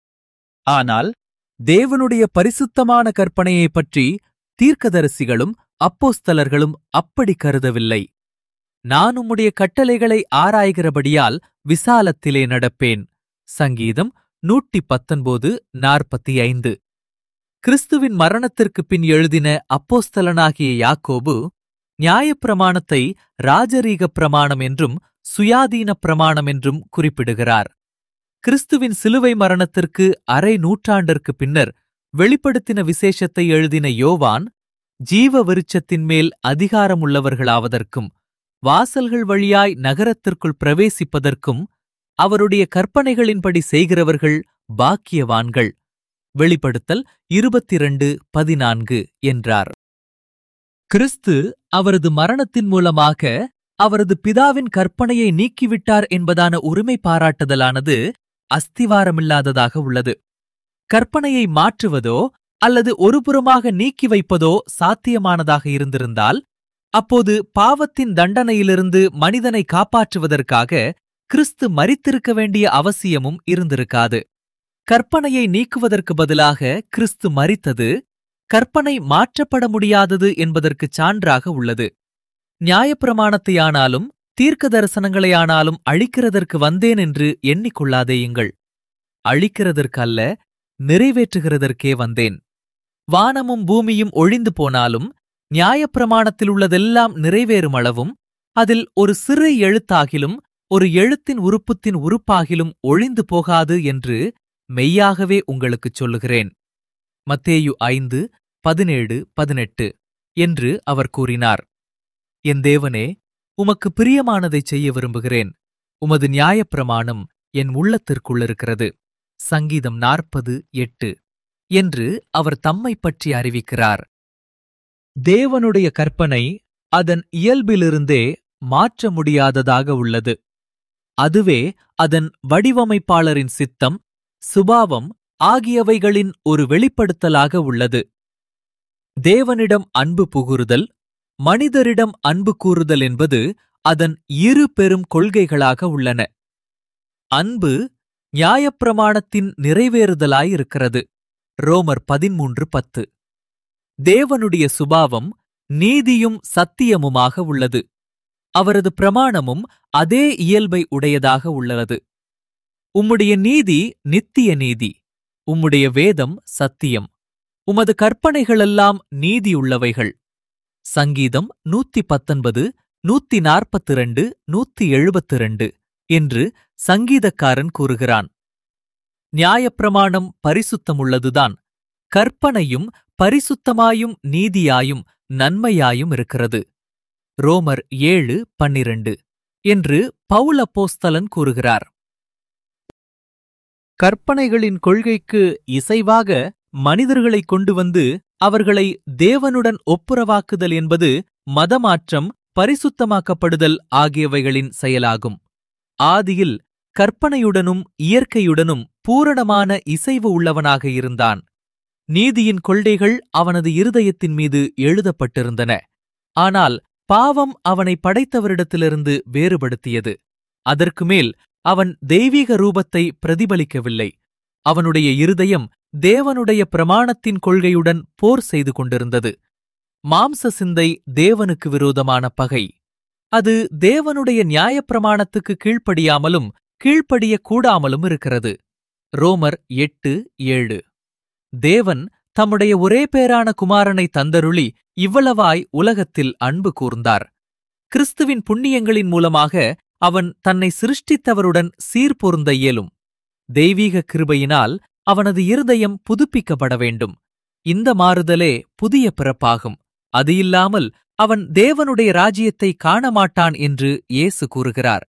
ஆனால் தேவனுடைய பரிசுத்தமான கற்பனையைப் பற்றி தீர்க்கதரிசிகளும் அப்போஸ்தலர்களும் அப்படி கருதவில்லை நான் உம்முடைய கட்டளைகளை ஆராய்கிறபடியால் விசாலத்திலே நடப்பேன் சங்கீதம் நூற்றி பத்தொன்பது நாற்பத்தி ஐந்து கிறிஸ்துவின் மரணத்திற்குப் பின் எழுதின அப்போஸ்தலனாகிய யாக்கோபு நியாயப்பிரமாணத்தை ராஜரீக பிரமாணம் என்றும் சுயாதீன பிரமாணம் என்றும் குறிப்பிடுகிறார் கிறிஸ்துவின் சிலுவை மரணத்திற்கு அரை நூற்றாண்டிற்கு பின்னர் வெளிப்படுத்தின விசேஷத்தை எழுதின யோவான் ஜீவ விருட்சத்தின் மேல் அதிகாரமுள்ளவர்களாவதற்கும் வாசல்கள் வழியாய் நகரத்திற்குள் பிரவேசிப்பதற்கும் அவருடைய கற்பனைகளின்படி செய்கிறவர்கள் பாக்கியவான்கள் வெளிப்படுத்தல் இருபத்திரண்டு பதினான்கு என்றார் கிறிஸ்து அவரது மரணத்தின் மூலமாக அவரது பிதாவின் கற்பனையை நீக்கிவிட்டார் என்பதான உரிமை பாராட்டுதலானது அஸ்திவாரமில்லாததாக உள்ளது கற்பனையை மாற்றுவதோ அல்லது ஒருபுறமாக நீக்கி வைப்பதோ சாத்தியமானதாக இருந்திருந்தால் அப்போது பாவத்தின் தண்டனையிலிருந்து மனிதனை காப்பாற்றுவதற்காக கிறிஸ்து மரித்திருக்க வேண்டிய அவசியமும் இருந்திருக்காது கற்பனையை நீக்குவதற்கு பதிலாக கிறிஸ்து மரித்தது கற்பனை மாற்றப்பட முடியாதது என்பதற்குச் சான்றாக உள்ளது நியாயப்பிரமாணத்தையானாலும் தீர்க்க தரிசனங்களையானாலும் அழிக்கிறதற்கு வந்தேன் என்று எண்ணிக்கொள்ளாதேயுங்கள் அழிக்கிறதற்கு அல்ல நிறைவேற்றுகிறதற்கே வந்தேன் வானமும் பூமியும் ஒழிந்து போனாலும் நியாயப்பிரமாணத்தில் உள்ளதெல்லாம் நிறைவேறும் அளவும் அதில் ஒரு சிறு எழுத்தாகிலும் ஒரு எழுத்தின் உறுப்புத்தின் உறுப்பாகிலும் ஒழிந்து போகாது என்று மெய்யாகவே உங்களுக்குச் சொல்லுகிறேன் மத்தேயு ஐந்து பதினேழு பதினெட்டு என்று அவர் கூறினார் என் தேவனே உமக்கு பிரியமானதைச் செய்ய விரும்புகிறேன் உமது நியாயப்பிரமாணம் என் உள்ளத்திற்குள்ளிருக்கிறது சங்கீதம் நாற்பது எட்டு என்று அவர் தம்மைப் பற்றி அறிவிக்கிறார் தேவனுடைய கற்பனை அதன் இயல்பிலிருந்தே மாற்ற முடியாததாக உள்ளது அதுவே அதன் வடிவமைப்பாளரின் சித்தம் சுபாவம் ஆகியவைகளின் ஒரு வெளிப்படுத்தலாக உள்ளது தேவனிடம் அன்பு புகுறுதல் மனிதரிடம் அன்பு கூறுதல் என்பது அதன் இரு பெரும் கொள்கைகளாக உள்ளன அன்பு நியாயப்பிரமாணத்தின் நிறைவேறுதலாயிருக்கிறது ரோமர் பதிமூன்று பத்து தேவனுடைய சுபாவம் நீதியும் சத்தியமுமாக உள்ளது அவரது பிரமாணமும் அதே இயல்பை உடையதாக உள்ளது உம்முடைய நீதி நித்திய நீதி உம்முடைய வேதம் சத்தியம் உமது கற்பனைகளெல்லாம் நீதியுள்ளவைகள் சங்கீதம் நூத்தி பத்தொன்பது நூத்தி நாற்பத்திரண்டு நூத்தி எழுபத்திரண்டு என்று சங்கீதக்காரன் கூறுகிறான் நியாயப்பிரமாணம் பரிசுத்தமுள்ளதுதான் கற்பனையும் பரிசுத்தமாயும் நீதியாயும் நன்மையாயும் இருக்கிறது ரோமர் ஏழு பன்னிரண்டு என்று பவுல் அப்போஸ்தலன் கூறுகிறார் கற்பனைகளின் கொள்கைக்கு இசைவாக மனிதர்களைக் கொண்டு வந்து அவர்களை தேவனுடன் ஒப்புரவாக்குதல் என்பது மதமாற்றம் பரிசுத்தமாக்கப்படுதல் ஆகியவைகளின் செயலாகும் ஆதியில் கற்பனையுடனும் இயற்கையுடனும் பூரணமான இசைவு உள்ளவனாக இருந்தான் நீதியின் கொள்கைகள் அவனது இருதயத்தின் மீது எழுதப்பட்டிருந்தன ஆனால் பாவம் அவனை படைத்தவரிடத்திலிருந்து வேறுபடுத்தியது அதற்கு மேல் அவன் தெய்வீக ரூபத்தை பிரதிபலிக்கவில்லை அவனுடைய இருதயம் தேவனுடைய பிரமாணத்தின் கொள்கையுடன் போர் செய்து கொண்டிருந்தது மாம்ச சிந்தை தேவனுக்கு விரோதமான பகை அது தேவனுடைய நியாயப்பிரமாணத்துக்கு கீழ்ப்படியாமலும் கீழ்ப்படிய கூடாமலும் இருக்கிறது ரோமர் எட்டு ஏழு தேவன் தம்முடைய ஒரே பேரான குமாரனை தந்தருளி இவ்வளவாய் உலகத்தில் அன்பு கூர்ந்தார் கிறிஸ்துவின் புண்ணியங்களின் மூலமாக அவன் தன்னை சிருஷ்டித்தவருடன் சீர்பொருந்த இயலும் தெய்வீக கிருபையினால் அவனது இருதயம் புதுப்பிக்கப்பட வேண்டும் இந்த மாறுதலே புதிய பிறப்பாகும் அது இல்லாமல் அவன் தேவனுடைய ராஜ்யத்தை காணமாட்டான் என்று இயேசு கூறுகிறார்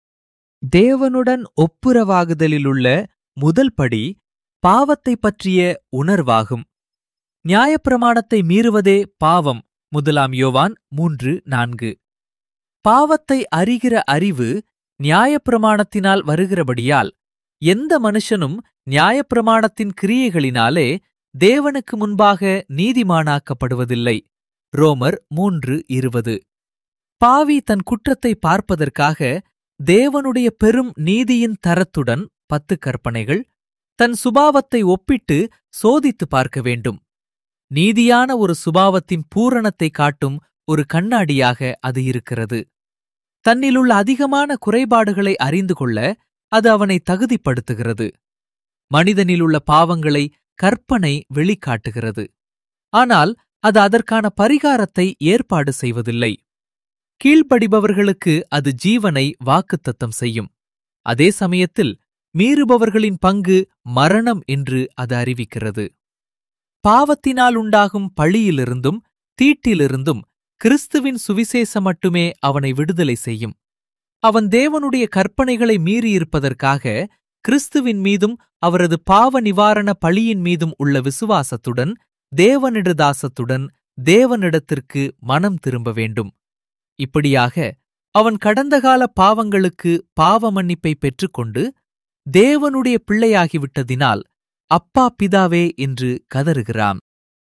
தேவனுடன் ஒப்புரவாகுதலிலுள்ள முதல் படி பாவத்தை பற்றிய உணர்வாகும் நியாயப்பிரமாணத்தை மீறுவதே பாவம் முதலாம் யோவான் மூன்று நான்கு பாவத்தை அறிகிற அறிவு நியாயப்பிரமாணத்தினால் வருகிறபடியால் எந்த மனுஷனும் நியாயப்பிரமாணத்தின் கிரியைகளினாலே தேவனுக்கு முன்பாக நீதிமானாக்கப்படுவதில்லை ரோமர் மூன்று இருபது பாவி தன் குற்றத்தை பார்ப்பதற்காக தேவனுடைய பெரும் நீதியின் தரத்துடன் பத்து கற்பனைகள் தன் சுபாவத்தை ஒப்பிட்டு சோதித்து பார்க்க வேண்டும் நீதியான ஒரு சுபாவத்தின் பூரணத்தை காட்டும் ஒரு கண்ணாடியாக அது இருக்கிறது தன்னிலுள்ள அதிகமான குறைபாடுகளை அறிந்து கொள்ள அது அவனை தகுதிப்படுத்துகிறது மனிதனிலுள்ள பாவங்களை கற்பனை வெளிக்காட்டுகிறது ஆனால் அது அதற்கான பரிகாரத்தை ஏற்பாடு செய்வதில்லை கீழ்ப்படிபவர்களுக்கு அது ஜீவனை வாக்குத்தத்தம் செய்யும் அதே சமயத்தில் மீறுபவர்களின் பங்கு மரணம் என்று அது அறிவிக்கிறது பாவத்தினால் உண்டாகும் பழியிலிருந்தும் தீட்டிலிருந்தும் கிறிஸ்துவின் சுவிசேஷம் மட்டுமே அவனை விடுதலை செய்யும் அவன் தேவனுடைய கற்பனைகளை மீறியிருப்பதற்காக கிறிஸ்துவின் மீதும் அவரது பாவ நிவாரண பழியின் மீதும் உள்ள விசுவாசத்துடன் தேவனிடதாசத்துடன் தேவனிடத்திற்கு மனம் திரும்ப வேண்டும் இப்படியாக அவன் கடந்த கால பாவங்களுக்கு பாவ மன்னிப்பை பெற்றுக்கொண்டு தேவனுடைய பிள்ளையாகிவிட்டதினால் அப்பா பிதாவே என்று கதறுகிறான்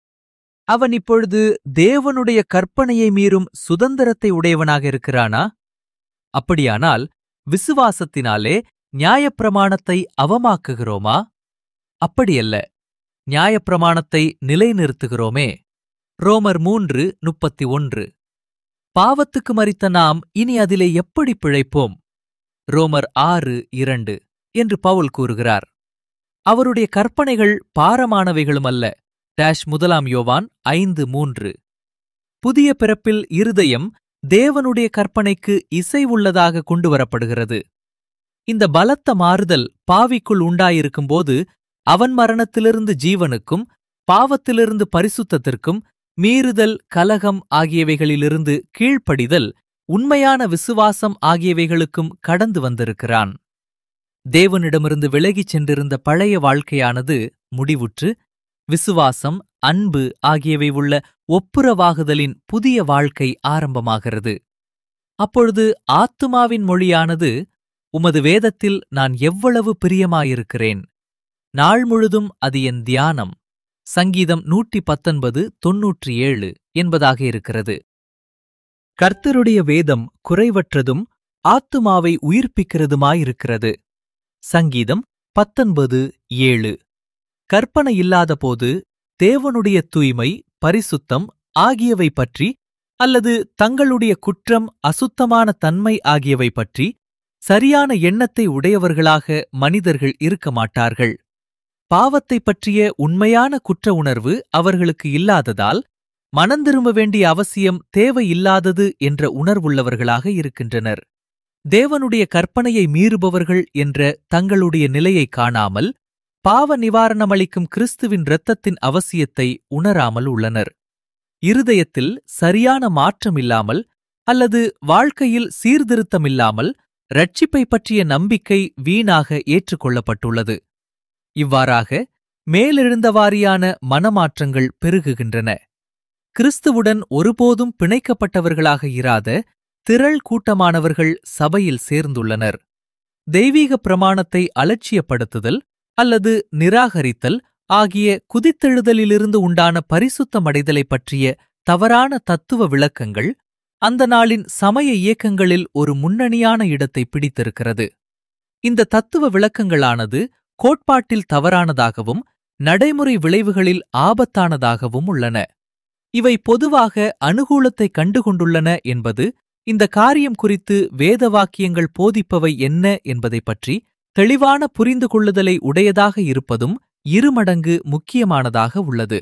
அவன் இப்பொழுது தேவனுடைய கற்பனையை மீறும் சுதந்திரத்தை உடையவனாக இருக்கிறானா அப்படியானால் விசுவாசத்தினாலே நியாயப்பிரமாணத்தை அவமாக்குகிறோமா அப்படியல்ல நியாயப்பிரமாணத்தை நிலைநிறுத்துகிறோமே ரோமர் மூன்று முப்பத்தி ஒன்று பாவத்துக்கு மறித்த நாம் இனி அதிலே எப்படி பிழைப்போம் ரோமர் ஆறு இரண்டு என்று பவுல் கூறுகிறார் அவருடைய கற்பனைகள் பாரமானவைகளுமல்ல டேஷ் முதலாம் யோவான் ஐந்து மூன்று புதிய பிறப்பில் இருதயம் தேவனுடைய கற்பனைக்கு இசைவுள்ளதாக கொண்டு வரப்படுகிறது இந்த பலத்த மாறுதல் பாவிக்குள் உண்டாயிருக்கும்போது அவன் மரணத்திலிருந்து ஜீவனுக்கும் பாவத்திலிருந்து பரிசுத்தத்திற்கும் மீறுதல் கலகம் ஆகியவைகளிலிருந்து கீழ்ப்படிதல் உண்மையான விசுவாசம் ஆகியவைகளுக்கும் கடந்து வந்திருக்கிறான் தேவனிடமிருந்து விலகிச் சென்றிருந்த பழைய வாழ்க்கையானது முடிவுற்று விசுவாசம் அன்பு ஆகியவை உள்ள ஒப்புரவாகுதலின் புதிய வாழ்க்கை ஆரம்பமாகிறது அப்பொழுது ஆத்துமாவின் மொழியானது உமது வேதத்தில் நான் எவ்வளவு பிரியமாயிருக்கிறேன் நாள் முழுதும் அது என் தியானம் சங்கீதம் நூற்றி பத்தொன்பது தொன்னூற்றி ஏழு என்பதாக இருக்கிறது கர்த்தருடைய வேதம் குறைவற்றதும் ஆத்துமாவை உயிர்ப்பிக்கிறதுமாயிருக்கிறது சங்கீதம் பத்தொன்பது ஏழு கற்பனை இல்லாதபோது தேவனுடைய தூய்மை பரிசுத்தம் ஆகியவை பற்றி அல்லது தங்களுடைய குற்றம் அசுத்தமான தன்மை ஆகியவை பற்றி சரியான எண்ணத்தை உடையவர்களாக மனிதர்கள் இருக்க மாட்டார்கள் பாவத்தைப் பற்றிய உண்மையான குற்ற உணர்வு அவர்களுக்கு இல்லாததால் மனந்திரும்ப வேண்டிய அவசியம் தேவையில்லாதது என்ற உணர்வுள்ளவர்களாக இருக்கின்றனர் தேவனுடைய கற்பனையை மீறுபவர்கள் என்ற தங்களுடைய நிலையை காணாமல் பாவ நிவாரணமளிக்கும் கிறிஸ்துவின் இரத்தத்தின் அவசியத்தை உணராமல் உள்ளனர் இருதயத்தில் சரியான மாற்றமில்லாமல் அல்லது வாழ்க்கையில் சீர்திருத்தமில்லாமல் ரட்சிப்பை பற்றிய நம்பிக்கை வீணாக ஏற்றுக்கொள்ளப்பட்டுள்ளது இவ்வாறாக மேலெழுந்தவாரியான மனமாற்றங்கள் பெருகுகின்றன கிறிஸ்துவுடன் ஒருபோதும் பிணைக்கப்பட்டவர்களாக இராத திரள் கூட்டமானவர்கள் சபையில் சேர்ந்துள்ளனர் தெய்வீக பிரமாணத்தை அலட்சியப்படுத்துதல் அல்லது நிராகரித்தல் ஆகிய குதித்தெழுதலிலிருந்து உண்டான பரிசுத்தமடைதலைப் பற்றிய தவறான தத்துவ விளக்கங்கள் அந்த நாளின் சமய இயக்கங்களில் ஒரு முன்னணியான இடத்தை பிடித்திருக்கிறது இந்த தத்துவ விளக்கங்களானது கோட்பாட்டில் தவறானதாகவும் நடைமுறை விளைவுகளில் ஆபத்தானதாகவும் உள்ளன இவை பொதுவாக அனுகூலத்தை கண்டுகொண்டுள்ளன என்பது இந்த காரியம் குறித்து வேத வாக்கியங்கள் போதிப்பவை என்ன என்பதைப் பற்றி தெளிவான புரிந்து கொள்ளுதலை உடையதாக இருப்பதும் இருமடங்கு முக்கியமானதாக உள்ளது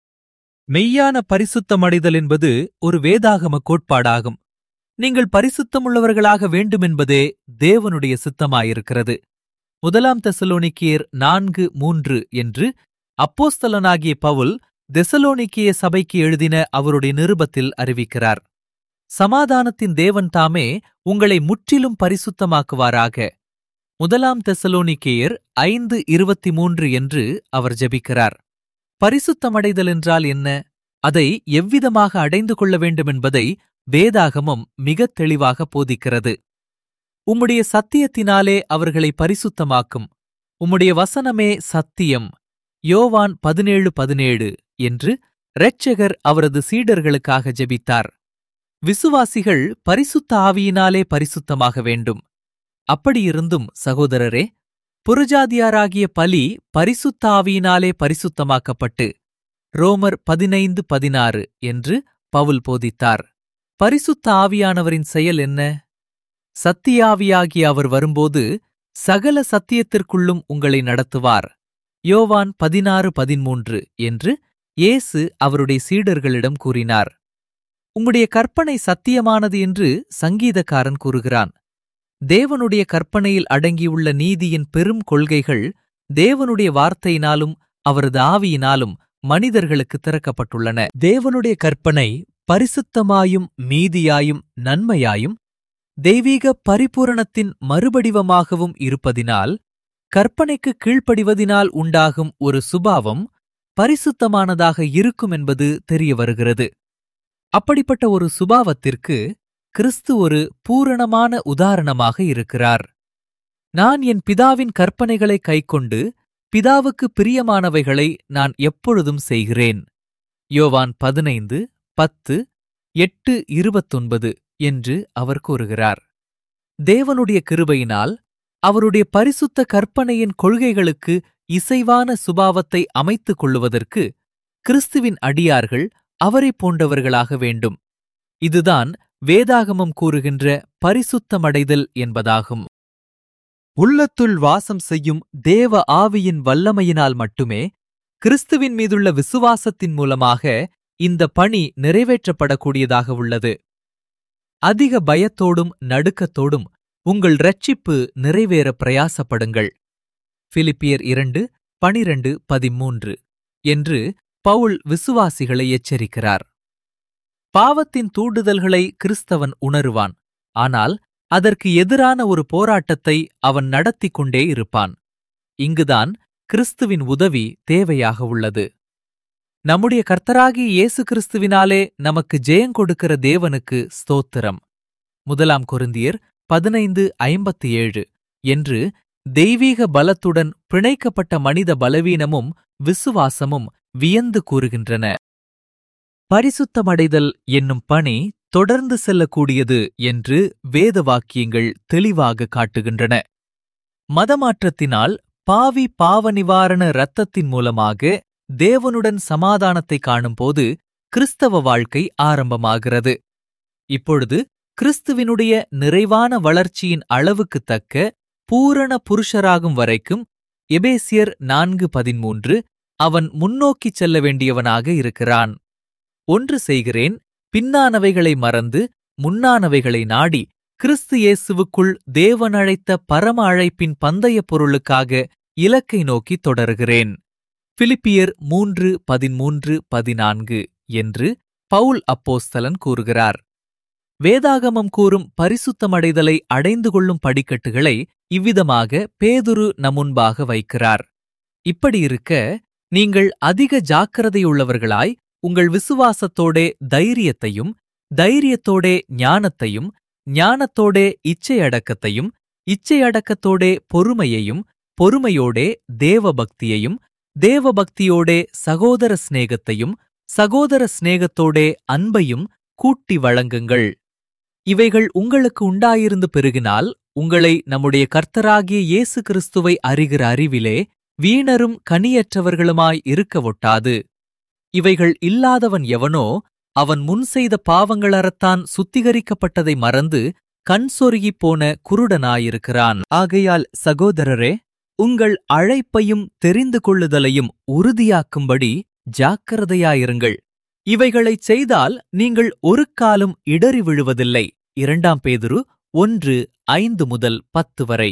மெய்யான பரிசுத்தமடைதல் என்பது ஒரு வேதாகம கோட்பாடாகும் நீங்கள் பரிசுத்தமுள்ளவர்களாக வேண்டுமென்பதே தேவனுடைய சித்தமாயிருக்கிறது முதலாம் தெசலோனிக்கியர் நான்கு மூன்று என்று அப்போஸ்தலனாகிய பவுல் தெசலோனிக்கிய சபைக்கு எழுதின அவருடைய நிருபத்தில் அறிவிக்கிறார் சமாதானத்தின் தேவன் தாமே உங்களை முற்றிலும் பரிசுத்தமாக்குவாராக முதலாம் தெசலோனிக்கேயர் ஐந்து இருபத்தி மூன்று என்று அவர் ஜெபிக்கிறார் பரிசுத்தமடைதல் என்றால் என்ன அதை எவ்விதமாக அடைந்து கொள்ள வேண்டுமென்பதை வேதாகமம் மிகத் தெளிவாக போதிக்கிறது உம்முடைய சத்தியத்தினாலே அவர்களை பரிசுத்தமாக்கும் உம்முடைய வசனமே சத்தியம் யோவான் பதினேழு பதினேழு என்று இரட்சகர் அவரது சீடர்களுக்காக ஜெபித்தார் விசுவாசிகள் பரிசுத்த ஆவியினாலே பரிசுத்தமாக வேண்டும் அப்படியிருந்தும் சகோதரரே புறஜாதியாராகிய பலி பரிசுத்த ஆவியினாலே பரிசுத்தமாக்கப்பட்டு ரோமர் பதினைந்து பதினாறு என்று பவுல் போதித்தார் பரிசுத்த ஆவியானவரின் செயல் என்ன சத்தியாவியாகிய அவர் வரும்போது சகல சத்தியத்திற்குள்ளும் உங்களை நடத்துவார் யோவான் பதினாறு பதிமூன்று என்று இயேசு அவருடைய சீடர்களிடம் கூறினார் உம்முடைய கற்பனை சத்தியமானது என்று சங்கீதக்காரன் கூறுகிறான் தேவனுடைய கற்பனையில் அடங்கியுள்ள நீதியின் பெரும் கொள்கைகள் தேவனுடைய வார்த்தையினாலும் அவரது ஆவியினாலும் மனிதர்களுக்கு திறக்கப்பட்டுள்ளன தேவனுடைய கற்பனை பரிசுத்தமாயும் மீதியாயும் நன்மையாயும் தெய்வீக பரிபூரணத்தின் மறுபடிவமாகவும் இருப்பதினால் கற்பனைக்கு கீழ்ப்படிவதினால் உண்டாகும் ஒரு சுபாவம் பரிசுத்தமானதாக இருக்கும் என்பது தெரிய வருகிறது அப்படிப்பட்ட ஒரு சுபாவத்திற்கு கிறிஸ்து ஒரு பூரணமான உதாரணமாக இருக்கிறார் நான் என் பிதாவின் கற்பனைகளை கைக்கொண்டு பிதாவுக்கு பிரியமானவைகளை நான் எப்பொழுதும் செய்கிறேன் யோவான் பதினைந்து பத்து எட்டு இருபத்தொன்பது என்று அவர் கூறுகிறார் தேவனுடைய கிருபையினால் அவருடைய பரிசுத்த கற்பனையின் கொள்கைகளுக்கு இசைவான சுபாவத்தை அமைத்துக் கொள்ளுவதற்கு கிறிஸ்துவின் அடியார்கள் அவரைப் போன்றவர்களாக வேண்டும் இதுதான் வேதாகமம் கூறுகின்ற பரிசுத்தமடைதல் என்பதாகும் உள்ளத்துள் வாசம் செய்யும் தேவ ஆவியின் வல்லமையினால் மட்டுமே கிறிஸ்துவின் மீதுள்ள விசுவாசத்தின் மூலமாக இந்த பணி நிறைவேற்றப்படக்கூடியதாக உள்ளது அதிக பயத்தோடும் நடுக்கத்தோடும் உங்கள் இரட்சிப்பு நிறைவேற பிரயாசப்படுங்கள் பிலிப்பியர் இரண்டு பனிரண்டு பதிமூன்று என்று பவுல் விசுவாசிகளை எச்சரிக்கிறார் பாவத்தின் தூண்டுதல்களை கிறிஸ்தவன் உணருவான் ஆனால் அதற்கு எதிரான ஒரு போராட்டத்தை அவன் நடத்திக் கொண்டே இருப்பான் இங்குதான் கிறிஸ்துவின் உதவி தேவையாக உள்ளது நம்முடைய கர்த்தராகிய இயேசு கிறிஸ்துவினாலே நமக்கு ஜெயங்கொடுக்கிற தேவனுக்கு ஸ்தோத்திரம் முதலாம் கொருந்தியர் பதினைந்து ஐம்பத்தி ஏழு என்று தெய்வீக பலத்துடன் பிணைக்கப்பட்ட மனித பலவீனமும் விசுவாசமும் வியந்து கூறுகின்றன பரிசுத்தமடைதல் என்னும் பணி தொடர்ந்து செல்லக்கூடியது என்று வேத வாக்கியங்கள் தெளிவாக காட்டுகின்றன மதமாற்றத்தினால் பாவி பாவ நிவாரண இரத்தத்தின் மூலமாக தேவனுடன் சமாதானத்தை காணும்போது கிறிஸ்தவ வாழ்க்கை ஆரம்பமாகிறது இப்பொழுது கிறிஸ்துவினுடைய நிறைவான வளர்ச்சியின் அளவுக்குத் தக்க பூரண புருஷராகும் வரைக்கும் எபேசியர் நான்கு பதிமூன்று அவன் முன்னோக்கிச் செல்ல வேண்டியவனாக இருக்கிறான் ஒன்று செய்கிறேன் பின்னானவைகளை மறந்து முன்னானவைகளை நாடி கிறிஸ்து இயேசுவுக்குள் தேவனழைத்த பரம அழைப்பின் பந்தயப் பொருளுக்காக இலக்கை நோக்கி தொடர்கிறேன் பிலிப்பியர் மூன்று பதிமூன்று பதினான்கு என்று பவுல் அப்போஸ்தலன் கூறுகிறார் வேதாகமம் கூறும் பரிசுத்தமடைதலை அடைந்து கொள்ளும் படிக்கட்டுகளை இவ்விதமாக பேதுரு நமுன்பாக வைக்கிறார் இப்படியிருக்க நீங்கள் அதிக ஜாக்கிரதையுள்ளவர்களாய் உங்கள் விசுவாசத்தோடே தைரியத்தையும் தைரியத்தோடே ஞானத்தையும் ஞானத்தோடே இச்சையடக்கத்தையும் இச்சையடக்கத்தோடே பொறுமையையும் பொறுமையோடே தேவபக்தியையும் தேவபக்தியோடே சகோதர சிநேகத்தையும் சகோதர சிநேகத்தோடே அன்பையும் கூட்டி வழங்குங்கள் இவைகள் உங்களுக்கு உண்டாயிருந்து பெருகினால் உங்களை நம்முடைய கர்த்தராகிய இயேசு கிறிஸ்துவை அறிகிற அறிவிலே வீணரும் கனியற்றவர்களுமாய் இருக்க ஒட்டாது இவைகள் இல்லாதவன் எவனோ அவன் முன் செய்த பாவங்களறத்தான் சுத்திகரிக்கப்பட்டதை மறந்து கண் சொருகிப் போன குருடனாயிருக்கிறான் ஆகையால் சகோதரரே உங்கள் அழைப்பையும் தெரிந்து கொள்ளுதலையும் உறுதியாக்கும்படி ஜாக்கிரதையாயிருங்கள் இவைகளைச் செய்தால் நீங்கள் ஒரு காலம் இடறி விழுவதில்லை இரண்டாம் பேதுரு ஒன்று ஐந்து முதல் பத்து வரை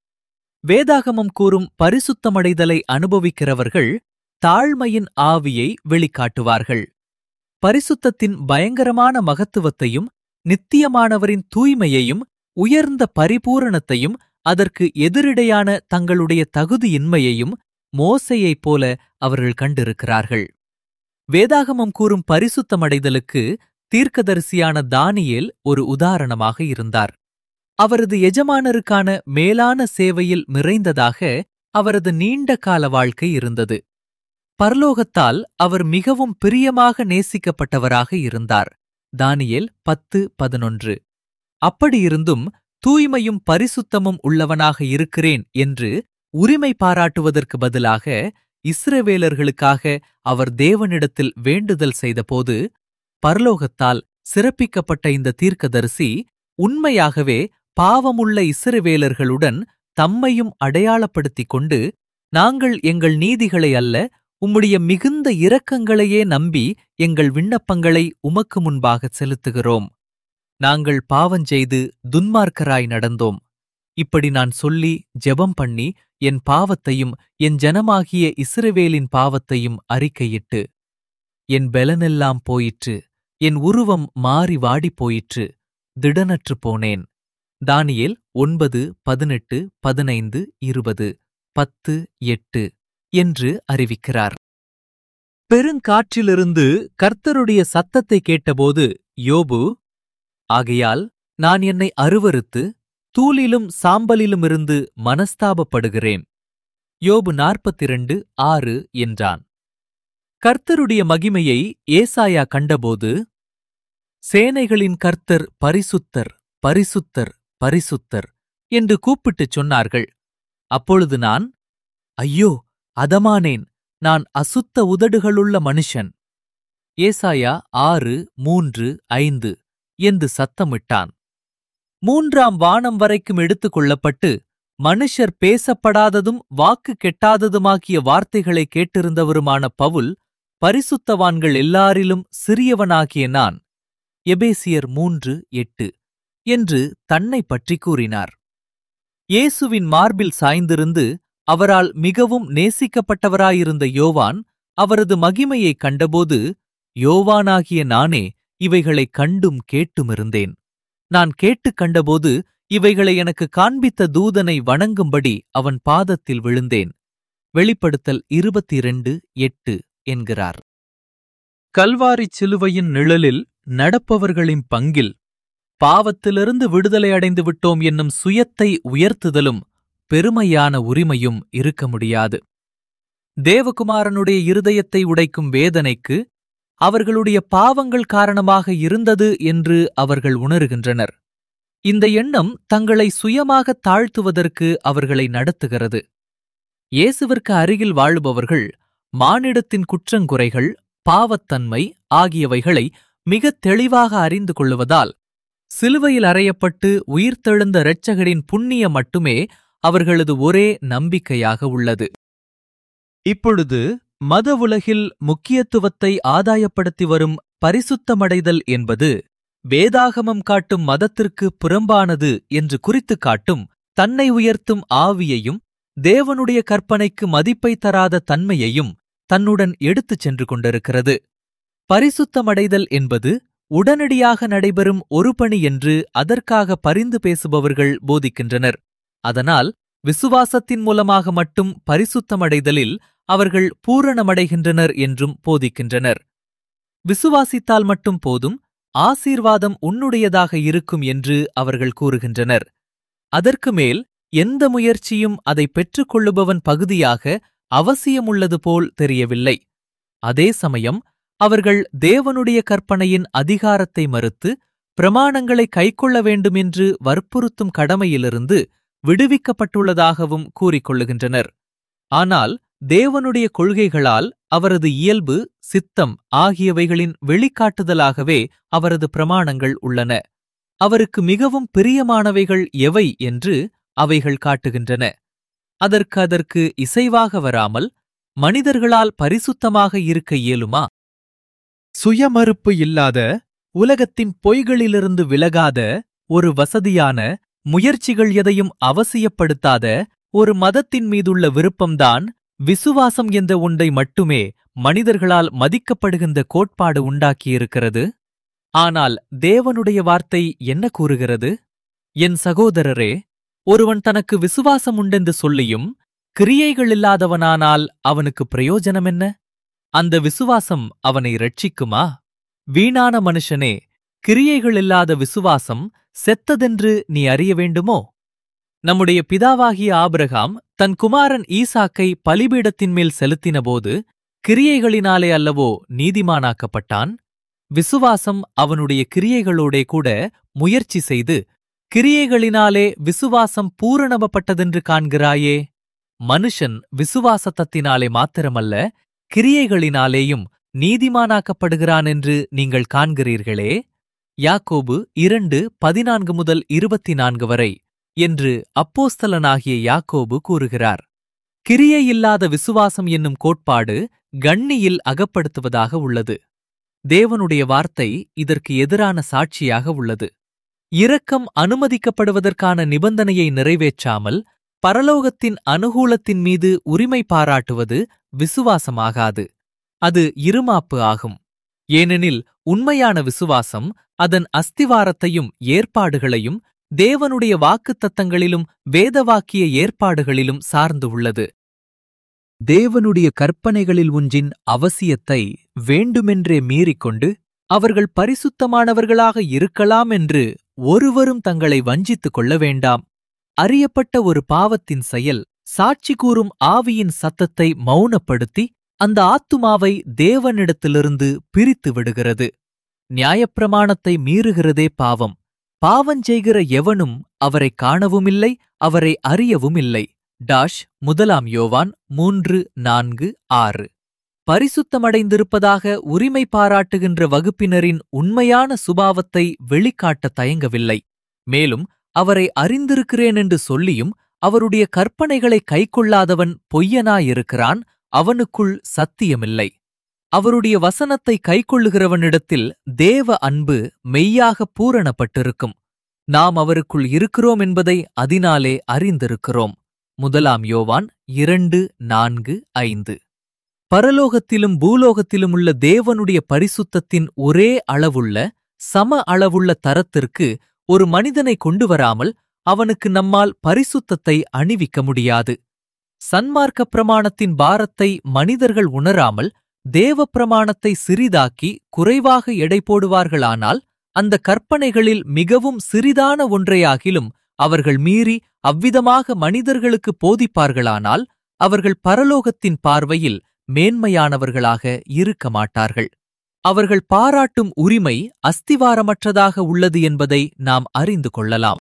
வேதாகமம் கூறும் பரிசுத்தமடைதலை அனுபவிக்கிறவர்கள் தாழ்மையின் ஆவியை வெளிக்காட்டுவார்கள் பரிசுத்தத்தின் பயங்கரமான மகத்துவத்தையும் நித்தியமானவரின் தூய்மையையும் உயர்ந்த பரிபூரணத்தையும் அதற்கு எதிரிடையான தங்களுடைய தகுதியின்மையையும் மோசையைப் போல அவர்கள் கண்டிருக்கிறார்கள் வேதாகமம் கூறும் பரிசுத்தமடைதலுக்கு தீர்க்கதரிசியான தானியேல் ஒரு உதாரணமாக இருந்தார் அவரது எஜமானருக்கான மேலான சேவையில் நிறைந்ததாக அவரது நீண்ட கால வாழ்க்கை இருந்தது பரலோகத்தால் அவர் மிகவும் பிரியமாக நேசிக்கப்பட்டவராக இருந்தார் தானியேல் பத்து பதினொன்று அப்படியிருந்தும் தூய்மையும் பரிசுத்தமும் உள்ளவனாக இருக்கிறேன் என்று உரிமை பாராட்டுவதற்கு பதிலாக இஸ்ரவேலர்களுக்காக அவர் தேவனிடத்தில் வேண்டுதல் செய்தபோது பரலோகத்தால் சிறப்பிக்கப்பட்ட இந்த தீர்க்கதரிசி உண்மையாகவே பாவமுள்ள இஸ்ரவேலர்களுடன் தம்மையும் அடையாளப்படுத்திக் கொண்டு நாங்கள் எங்கள் நீதிகளை அல்ல உம்முடைய மிகுந்த இரக்கங்களையே நம்பி எங்கள் விண்ணப்பங்களை உமக்கு முன்பாகச் செலுத்துகிறோம் நாங்கள் பாவஞ்செய்து துன்மார்க்கராய் நடந்தோம் இப்படி நான் சொல்லி ஜெபம் பண்ணி என் பாவத்தையும் என் ஜனமாகிய இஸ்ரவேலின் பாவத்தையும் அறிக்கையிட்டு என் பெலனெல்லாம் போயிற்று என் உருவம் மாறி வாடிப் போயிற்று திடனற்று போனேன் தானியேல் ஒன்பது பதினெட்டு பதினைந்து இருபது பத்து எட்டு என்று அறிவிக்கிறார் பெருங்காற்றிலிருந்து கர்த்தருடைய சத்தத்தை கேட்டபோது யோபு ஆகையால் நான் என்னை அருவருத்து தூளிலும் சாம்பலிலுமிருந்து மனஸ்தாபப்படுகிறேன் யோபு நாற்பத்திரண்டு ஆறு என்றான் கர்த்தருடைய மகிமையை ஏசாயா கண்டபோது சேனைகளின் கர்த்தர் பரிசுத்தர் பரிசுத்தர் பரிசுத்தர் என்று கூப்பிட்டுச் சொன்னார்கள் அப்பொழுது நான் ஐயோ அதமானேன் நான் அசுத்த உதடுகளுள்ள மனுஷன் ஏசாயா ஆறு மூன்று ஐந்து என்று சத்தமிட்டான் மூன்றாம் வானம் வரைக்கும் எடுத்துக் கொள்ளப்பட்டு மனுஷர் பேசப்படாததும் வாக்கு கெட்டாததுமாக்கிய வார்த்தைகளை கேட்டிருந்தவருமான பவுல் பரிசுத்தவான்கள் எல்லாரிலும் சிறியவனாகிய நான் எபேசியர் மூன்று எட்டு என்று தன்னை பற்றி கூறினார் இயேசுவின் மார்பில் சாய்ந்திருந்து அவரால் மிகவும் நேசிக்கப்பட்டவராயிருந்த யோவான் அவரது மகிமையைக் கண்டபோது யோவானாகிய நானே இவைகளைக் கண்டும் கேட்டுமிருந்தேன் நான் கேட்டுக் கண்டபோது இவைகளை எனக்கு காண்பித்த தூதனை வணங்கும்படி அவன் பாதத்தில் விழுந்தேன் வெளிப்படுத்தல் இருபத்திரண்டு எட்டு என்கிறார் கல்வாரிச் சிலுவையின் நிழலில் நடப்பவர்களின் பங்கில் பாவத்திலிருந்து விடுதலை அடைந்து விட்டோம் என்னும் சுயத்தை உயர்த்துதலும் பெருமையான உரிமையும் இருக்க முடியாது தேவகுமாரனுடைய இருதயத்தை உடைக்கும் வேதனைக்கு அவர்களுடைய பாவங்கள் காரணமாக இருந்தது என்று அவர்கள் உணருகின்றனர் இந்த எண்ணம் தங்களை சுயமாக தாழ்த்துவதற்கு அவர்களை நடத்துகிறது இயேசுவிற்கு அருகில் வாழுபவர்கள் மானிடத்தின் குற்றங்குறைகள் பாவத்தன்மை ஆகியவைகளை மிகத் தெளிவாக அறிந்து கொள்ளுவதால் சிலுவையில் அறையப்பட்டு உயிர்த்தெழுந்த இரட்சகரின் புண்ணியம் மட்டுமே அவர்களது ஒரே நம்பிக்கையாக உள்ளது இப்பொழுது மத உலகில் முக்கியத்துவத்தை ஆதாயப்படுத்தி வரும் பரிசுத்தமடைதல் என்பது வேதாகமம் காட்டும் மதத்திற்கு புறம்பானது என்று குறித்துக் காட்டும் தன்னை உயர்த்தும் ஆவியையும் தேவனுடைய கற்பனைக்கு மதிப்பை தராத தன்மையையும் தன்னுடன் எடுத்துச் சென்று கொண்டிருக்கிறது பரிசுத்தமடைதல் என்பது உடனடியாக நடைபெறும் ஒரு பணி என்று அதற்காக பரிந்து பேசுபவர்கள் போதிக்கின்றனர் அதனால் விசுவாசத்தின் மூலமாக மட்டும் பரிசுத்தமடைதலில் அவர்கள் பூரணமடைகின்றனர் என்றும் போதிக்கின்றனர் விசுவாசித்தால் மட்டும் போதும் ஆசீர்வாதம் உன்னுடையதாக இருக்கும் என்று அவர்கள் கூறுகின்றனர் அதற்கு மேல் எந்த முயற்சியும் அதை பெற்றுக்கொள்ளுபவன் பகுதியாக அவசியமுள்ளது போல் தெரியவில்லை அதே சமயம் அவர்கள் தேவனுடைய கற்பனையின் அதிகாரத்தை மறுத்து பிரமாணங்களை கைக்கொள்ள வேண்டுமென்று வற்புறுத்தும் கடமையிலிருந்து விடுவிக்கப்பட்டுள்ளதாகவும் கூறிக்கொள்ளுகின்றனர் ஆனால் தேவனுடைய கொள்கைகளால் அவரது இயல்பு சித்தம் ஆகியவைகளின் வெளிக்காட்டுதலாகவே அவரது பிரமாணங்கள் உள்ளன அவருக்கு மிகவும் பிரியமானவைகள் எவை என்று அவைகள் காட்டுகின்றன அதற்கு அதற்கு இசைவாக வராமல் மனிதர்களால் பரிசுத்தமாக இருக்க இயலுமா சுயமறுப்பு இல்லாத உலகத்தின் பொய்களிலிருந்து விலகாத ஒரு வசதியான முயற்சிகள் எதையும் அவசியப்படுத்தாத ஒரு மதத்தின் மீதுள்ள விருப்பம்தான் விசுவாசம் என்ற ஒன்றை மட்டுமே மனிதர்களால் மதிக்கப்படுகின்ற கோட்பாடு உண்டாக்கியிருக்கிறது ஆனால் தேவனுடைய வார்த்தை என்ன கூறுகிறது என் சகோதரரே ஒருவன் தனக்கு விசுவாசம் உண்டென்று சொல்லியும் கிரியைகள் இல்லாதவனானால் அவனுக்கு பிரயோஜனம் என்ன அந்த விசுவாசம் அவனை ரட்சிக்குமா வீணான மனுஷனே கிரியைகள் இல்லாத விசுவாசம் செத்ததென்று நீ அறிய வேண்டுமோ நம்முடைய பிதாவாகிய ஆபிரகாம் தன் குமாரன் ஈசாக்கை பலிபீடத்தின் மேல் செலுத்தினபோது கிரியைகளினாலே அல்லவோ நீதிமானாக்கப்பட்டான் விசுவாசம் அவனுடைய கிரியைகளோடே கூட முயற்சி செய்து கிரியைகளினாலே விசுவாசம் பூரணமப்பட்டதென்று காண்கிறாயே மனுஷன் விசுவாசத்தத்தினாலே மாத்திரமல்ல கிரியைகளினாலேயும் நீதிமானாக்கப்படுகிறான் என்று நீங்கள் காண்கிறீர்களே யாக்கோபு இரண்டு பதினான்கு முதல் இருபத்தி நான்கு வரை என்று அப்போஸ்தலனாகிய யாக்கோபு கூறுகிறார் கிரியையில்லாத விசுவாசம் என்னும் கோட்பாடு கண்ணியில் அகப்படுத்துவதாக உள்ளது தேவனுடைய வார்த்தை இதற்கு எதிரான சாட்சியாக உள்ளது இரக்கம் அனுமதிக்கப்படுவதற்கான நிபந்தனையை நிறைவேற்றாமல் பரலோகத்தின் அனுகூலத்தின் மீது உரிமை பாராட்டுவது விசுவாசமாகாது அது இருமாப்பு ஆகும் ஏனெனில் உண்மையான விசுவாசம் அதன் அஸ்திவாரத்தையும் ஏற்பாடுகளையும் தேவனுடைய வாக்குத்தத்தங்களிலும் வேதவாக்கிய ஏற்பாடுகளிலும் சார்ந்து உள்ளது தேவனுடைய கற்பனைகளில் ஒன்றின் அவசியத்தை வேண்டுமென்றே மீறிக்கொண்டு அவர்கள் பரிசுத்தமானவர்களாக இருக்கலாம் என்று ஒருவரும் தங்களை வஞ்சித்துக் கொள்ள வேண்டாம் அறியப்பட்ட ஒரு பாவத்தின் செயல் சாட்சி கூறும் ஆவியின் சத்தத்தை மௌனப்படுத்தி அந்த ஆத்துமாவை தேவனிடத்திலிருந்து பிரித்து விடுகிறது நியாயப்பிரமாணத்தை மீறுகிறதே பாவம் பாவஞ்செய்கிற எவனும் அவரை காணவுமில்லை அவரை அறியவும் இல்லை டாஷ் முதலாம் யோவான் மூன்று நான்கு ஆறு பரிசுத்தமடைந்திருப்பதாக உரிமை பாராட்டுகின்ற வகுப்பினரின் உண்மையான சுபாவத்தை வெளிக்காட்ட தயங்கவில்லை மேலும் அவரை அறிந்திருக்கிறேன் என்று சொல்லியும் அவருடைய கற்பனைகளை கைக்கொள்ளாதவன் பொய்யனாயிருக்கிறான் அவனுக்குள் சத்தியமில்லை அவருடைய வசனத்தை கைக்கொள்ளுகிறவனிடத்தில் தேவ அன்பு மெய்யாக பூரணப்பட்டிருக்கும் நாம் அவருக்குள் இருக்கிறோம் என்பதை அதனாலே அறிந்திருக்கிறோம் முதலாம் யோவான் இரண்டு நான்கு ஐந்து பரலோகத்திலும் பூலோகத்திலும் உள்ள தேவனுடைய பரிசுத்தத்தின் ஒரே அளவுள்ள சம அளவுள்ள தரத்திற்கு ஒரு மனிதனை கொண்டு வராமல் அவனுக்கு நம்மால் பரிசுத்தத்தை அணிவிக்க முடியாது சன்மார்க்க பிரமாணத்தின் பாரத்தை மனிதர்கள் உணராமல் தேவ பிரமாணத்தை சிறிதாக்கி குறைவாக எடை போடுவார்களானால் அந்த கற்பனைகளில் மிகவும் சிறிதான ஒன்றையாகிலும் அவர்கள் மீறி அவ்விதமாக மனிதர்களுக்கு போதிப்பார்களானால் அவர்கள் பரலோகத்தின் பார்வையில் மேன்மையானவர்களாக இருக்க மாட்டார்கள் அவர்கள் பாராட்டும் உரிமை அஸ்திவாரமற்றதாக உள்ளது என்பதை நாம் அறிந்து கொள்ளலாம்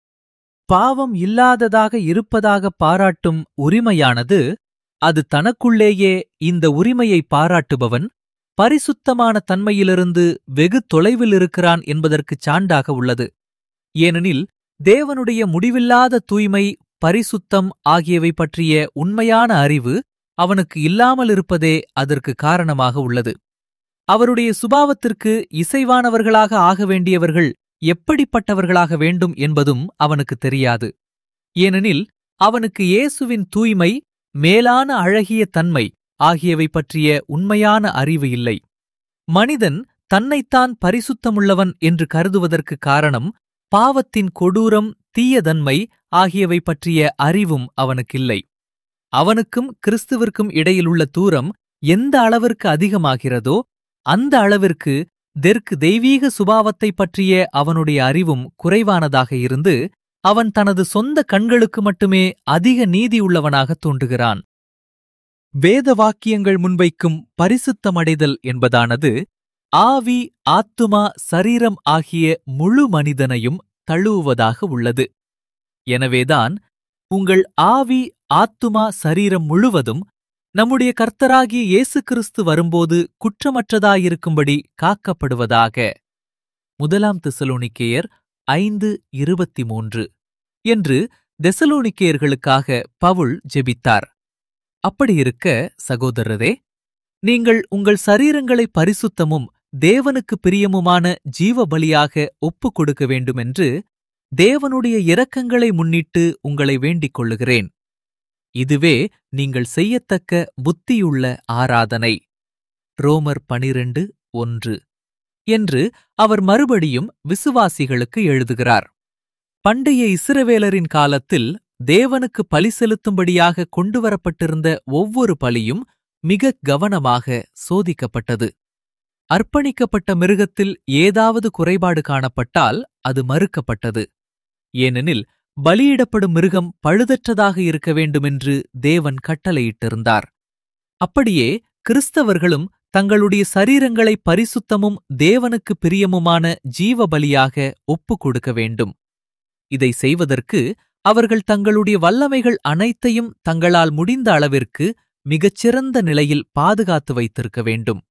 பாவம் இல்லாததாக இருப்பதாக பாராட்டும் உரிமையானது அது தனக்குள்ளேயே இந்த உரிமையை பாராட்டுபவன் பரிசுத்தமான தன்மையிலிருந்து வெகு தொலைவில் இருக்கிறான் என்பதற்குச் சான்றாக உள்ளது ஏனெனில் தேவனுடைய முடிவில்லாத தூய்மை பரிசுத்தம் ஆகியவை பற்றிய உண்மையான அறிவு அவனுக்கு இல்லாமல் இருப்பதே அதற்கு காரணமாக உள்ளது அவருடைய சுபாவத்திற்கு இசைவானவர்களாக ஆக வேண்டியவர்கள் எப்படிப்பட்டவர்களாக வேண்டும் என்பதும் அவனுக்கு தெரியாது ஏனெனில் அவனுக்கு இயேசுவின் தூய்மை மேலான அழகிய தன்மை ஆகியவை பற்றிய உண்மையான அறிவு இல்லை மனிதன் தன்னைத்தான் பரிசுத்தமுள்ளவன் என்று கருதுவதற்கு காரணம் பாவத்தின் கொடூரம் தீயதன்மை ஆகியவை பற்றிய அறிவும் அவனுக்கில்லை அவனுக்கும் கிறிஸ்துவிற்கும் இடையிலுள்ள தூரம் எந்த அளவிற்கு அதிகமாகிறதோ அந்த அளவிற்கு தெற்கு தெய்வீக சுபாவத்தைப் பற்றிய அவனுடைய அறிவும் குறைவானதாக இருந்து அவன் தனது சொந்த கண்களுக்கு மட்டுமே அதிக நீதியுள்ளவனாகத் தோன்றுகிறான் வேத வாக்கியங்கள் முன்வைக்கும் பரிசுத்தமடைதல் என்பதானது ஆவி ஆத்துமா சரீரம் ஆகிய முழு மனிதனையும் தழுவுவதாக உள்ளது எனவேதான் உங்கள் ஆவி ஆத்துமா சரீரம் முழுவதும் நம்முடைய கர்த்தராகிய இயேசு கிறிஸ்து வரும்போது குற்றமற்றதாயிருக்கும்படி காக்கப்படுவதாக முதலாம் தெசலோனிக்கேயர் ஐந்து இருபத்தி மூன்று என்று தெசலோனிக்கேயர்களுக்காக பவுல் ஜெபித்தார் அப்படியிருக்க சகோதரரே நீங்கள் உங்கள் சரீரங்களை பரிசுத்தமும் தேவனுக்கு பிரியமுமான ஜீவ பலியாக ஒப்புக் கொடுக்க வேண்டுமென்று தேவனுடைய இரக்கங்களை முன்னிட்டு உங்களை வேண்டிக் கொள்ளுகிறேன் இதுவே நீங்கள் செய்யத்தக்க புத்தியுள்ள ஆராதனை ரோமர் பனிரெண்டு ஒன்று என்று அவர் மறுபடியும் விசுவாசிகளுக்கு எழுதுகிறார் பண்டைய இஸ்ரவேலரின் காலத்தில் தேவனுக்கு பலி செலுத்தும்படியாக கொண்டுவரப்பட்டிருந்த ஒவ்வொரு பலியும் மிக கவனமாக சோதிக்கப்பட்டது அர்ப்பணிக்கப்பட்ட மிருகத்தில் ஏதாவது குறைபாடு காணப்பட்டால் அது மறுக்கப்பட்டது ஏனெனில் பலியிடப்படும் மிருகம் பழுதற்றதாக இருக்க வேண்டுமென்று தேவன் கட்டளையிட்டிருந்தார் அப்படியே கிறிஸ்தவர்களும் தங்களுடைய சரீரங்களை பரிசுத்தமும் தேவனுக்கு பிரியமுமான ஜீவ பலியாக ஒப்புக் கொடுக்க வேண்டும் இதை செய்வதற்கு அவர்கள் தங்களுடைய வல்லமைகள் அனைத்தையும் தங்களால் முடிந்த அளவிற்கு மிகச்சிறந்த நிலையில் பாதுகாத்து வைத்திருக்க வேண்டும்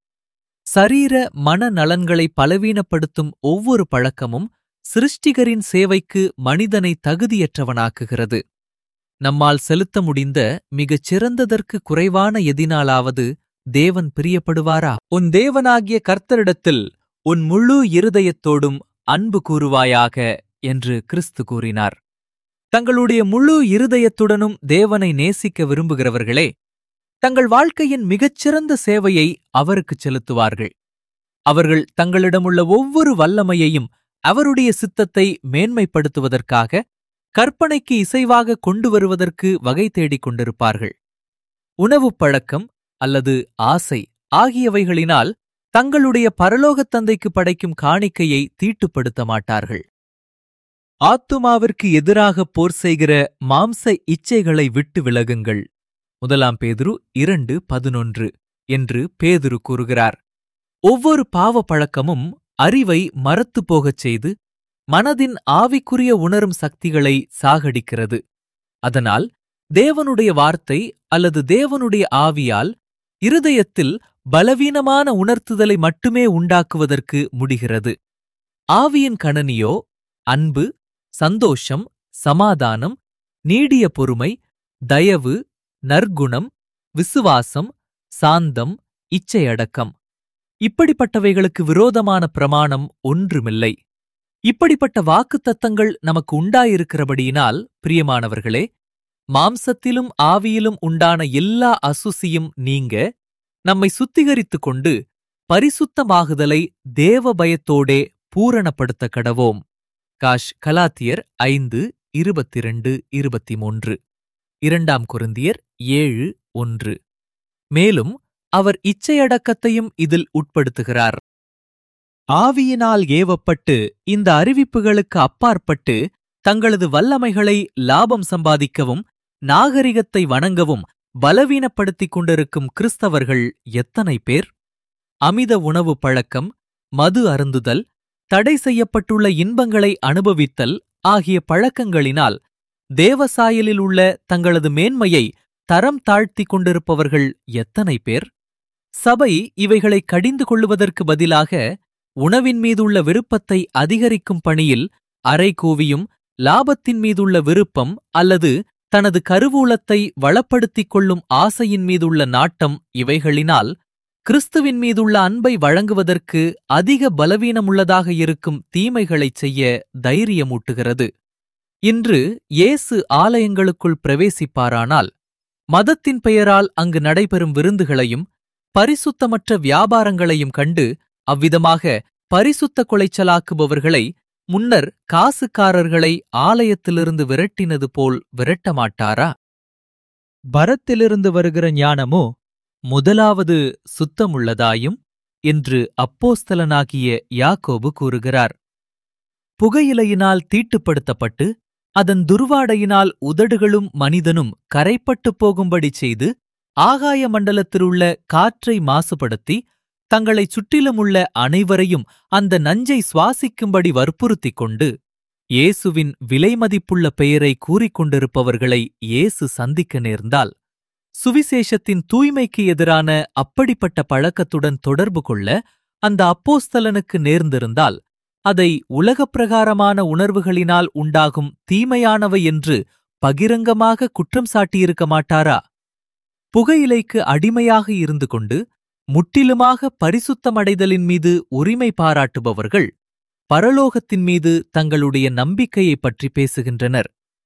சரீர மன நலன்களை பலவீனப்படுத்தும் ஒவ்வொரு பழக்கமும் சிருஷ்டிகரின் சேவைக்கு மனிதனை தகுதியற்றவனாக்குகிறது நம்மால் செலுத்த முடிந்த மிகச் சிறந்ததற்கு குறைவான எதினாலாவது தேவன் பிரியப்படுவாரா உன் தேவனாகிய கர்த்தரிடத்தில் உன் முழு இருதயத்தோடும் அன்பு கூறுவாயாக என்று கிறிஸ்து கூறினார் தங்களுடைய முழு இருதயத்துடனும் தேவனை நேசிக்க விரும்புகிறவர்களே தங்கள் வாழ்க்கையின் மிகச்சிறந்த சேவையை அவருக்குச் செலுத்துவார்கள் அவர்கள் தங்களிடமுள்ள ஒவ்வொரு வல்லமையையும் அவருடைய சித்தத்தை மேன்மைப்படுத்துவதற்காக கற்பனைக்கு இசைவாக கொண்டு வருவதற்கு வகை தேடிக் கொண்டிருப்பார்கள் உணவுப் பழக்கம் அல்லது ஆசை ஆகியவைகளினால் தங்களுடைய பரலோகத் தந்தைக்கு படைக்கும் காணிக்கையை தீட்டுப்படுத்த மாட்டார்கள் ஆத்துமாவிற்கு எதிராக போர் செய்கிற மாம்ச இச்சைகளை விட்டு விலகுங்கள் முதலாம் பேதுரு இரண்டு பதினொன்று என்று பேதுரு கூறுகிறார் ஒவ்வொரு பாவ பழக்கமும் அறிவை மறத்துப் போகச் செய்து மனதின் ஆவிக்குரிய உணரும் சக்திகளை சாகடிக்கிறது அதனால் தேவனுடைய வார்த்தை அல்லது தேவனுடைய ஆவியால் இருதயத்தில் பலவீனமான உணர்த்துதலை மட்டுமே உண்டாக்குவதற்கு முடிகிறது ஆவியின் கணனியோ அன்பு சந்தோஷம் சமாதானம் நீடிய பொறுமை தயவு நற்குணம் விசுவாசம் சாந்தம் இச்சையடக்கம் இப்படிப்பட்டவைகளுக்கு விரோதமான பிரமாணம் ஒன்றுமில்லை இப்படிப்பட்ட வாக்குத்தத்தங்கள் நமக்கு உண்டாயிருக்கிறபடியினால் பிரியமானவர்களே மாம்சத்திலும் ஆவியிலும் உண்டான எல்லா அசுசியும் நீங்க நம்மை சுத்திகரித்துக் கொண்டு பரிசுத்தமாகுதலை தேவ பயத்தோடே பூரணப்படுத்த கடவோம் காஷ் கலாத்தியர் ஐந்து இருபத்திரண்டு இருபத்தி மூன்று இரண்டாம் குருந்தியர் ஏழு ஒன்று மேலும் அவர் இச்சையடக்கத்தையும் இதில் உட்படுத்துகிறார் ஆவியினால் ஏவப்பட்டு இந்த அறிவிப்புகளுக்கு அப்பாற்பட்டு தங்களது வல்லமைகளை லாபம் சம்பாதிக்கவும் நாகரிகத்தை வணங்கவும் பலவீனப்படுத்திக் கொண்டிருக்கும் கிறிஸ்தவர்கள் எத்தனை பேர் அமித உணவு பழக்கம் மது அருந்துதல் தடை செய்யப்பட்டுள்ள இன்பங்களை அனுபவித்தல் ஆகிய பழக்கங்களினால் தேவசாயலில் உள்ள தங்களது மேன்மையை தரம் தாழ்த்திக் கொண்டிருப்பவர்கள் எத்தனை பேர் சபை இவைகளை கடிந்து கொள்ளுவதற்கு பதிலாக உணவின் மீதுள்ள விருப்பத்தை அதிகரிக்கும் பணியில் அரைகூவியும் லாபத்தின் மீதுள்ள விருப்பம் அல்லது தனது கருவூலத்தை வளப்படுத்திக் கொள்ளும் ஆசையின் மீதுள்ள நாட்டம் இவைகளினால் கிறிஸ்துவின் மீதுள்ள அன்பை வழங்குவதற்கு அதிக பலவீனமுள்ளதாக இருக்கும் தீமைகளைச் செய்ய தைரியமூட்டுகிறது இன்று இயேசு ஆலயங்களுக்குள் பிரவேசிப்பாரானால் மதத்தின் பெயரால் அங்கு நடைபெறும் விருந்துகளையும் பரிசுத்தமற்ற வியாபாரங்களையும் கண்டு அவ்விதமாக பரிசுத்த கொலைச்சலாக்குபவர்களை முன்னர் காசுக்காரர்களை ஆலயத்திலிருந்து விரட்டினது போல் விரட்டமாட்டாரா பரத்திலிருந்து வருகிற ஞானமோ முதலாவது சுத்தமுள்ளதாயும் என்று அப்போஸ்தலனாகிய யாக்கோபு கூறுகிறார் புகையிலையினால் தீட்டுப்படுத்தப்பட்டு அதன் துர்வாடையினால் உதடுகளும் மனிதனும் கரைப்பட்டுப் போகும்படி செய்து ஆகாய மண்டலத்திலுள்ள காற்றை மாசுபடுத்தி தங்களைச் சுற்றிலுமுள்ள அனைவரையும் அந்த நஞ்சை சுவாசிக்கும்படி வற்புறுத்திக் கொண்டு இயேசுவின் விலைமதிப்புள்ள பெயரை கூறிக்கொண்டிருப்பவர்களை இயேசு சந்திக்க நேர்ந்தால் சுவிசேஷத்தின் தூய்மைக்கு எதிரான அப்படிப்பட்ட பழக்கத்துடன் தொடர்பு கொள்ள அந்த அப்போஸ்தலனுக்கு நேர்ந்திருந்தால் அதை உலகப் பிரகாரமான உணர்வுகளினால் உண்டாகும் தீமையானவை என்று பகிரங்கமாக குற்றம் சாட்டியிருக்க மாட்டாரா புகையிலைக்கு அடிமையாக இருந்து கொண்டு முற்றிலுமாக பரிசுத்தமடைதலின் மீது உரிமை பாராட்டுபவர்கள் பரலோகத்தின் மீது தங்களுடைய நம்பிக்கையைப் பற்றி பேசுகின்றனர்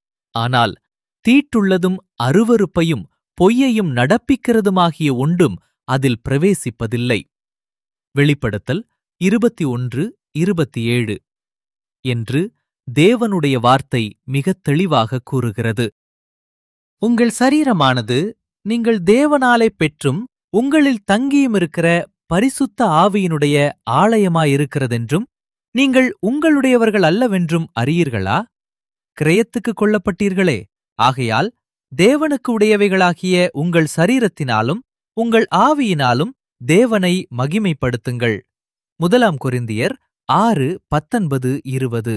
ஆனால் தீட்டுள்ளதும் அருவருப்பையும் பொய்யையும் நடப்பிக்கிறதுமாகிய ஒன்றும் அதில் பிரவேசிப்பதில்லை வெளிப்படுத்தல் இருபத்தி ஒன்று இருபத்தி ஏழு என்று தேவனுடைய வார்த்தை மிகத் தெளிவாக கூறுகிறது உங்கள் சரீரமானது நீங்கள் தேவனாலே பெற்றும் உங்களில் தங்கியும் இருக்கிற பரிசுத்த ஆவியினுடைய ஆலயமாயிருக்கிறதென்றும் நீங்கள் உங்களுடையவர்கள் அல்லவென்றும் அறியீர்களா கிரயத்துக்கு கொள்ளப்பட்டீர்களே ஆகையால் தேவனுக்கு உடையவைகளாகிய உங்கள் சரீரத்தினாலும் உங்கள் ஆவியினாலும் தேவனை மகிமைப்படுத்துங்கள் முதலாம் கொரிந்தியர் ஆறு பத்தொன்பது இருபது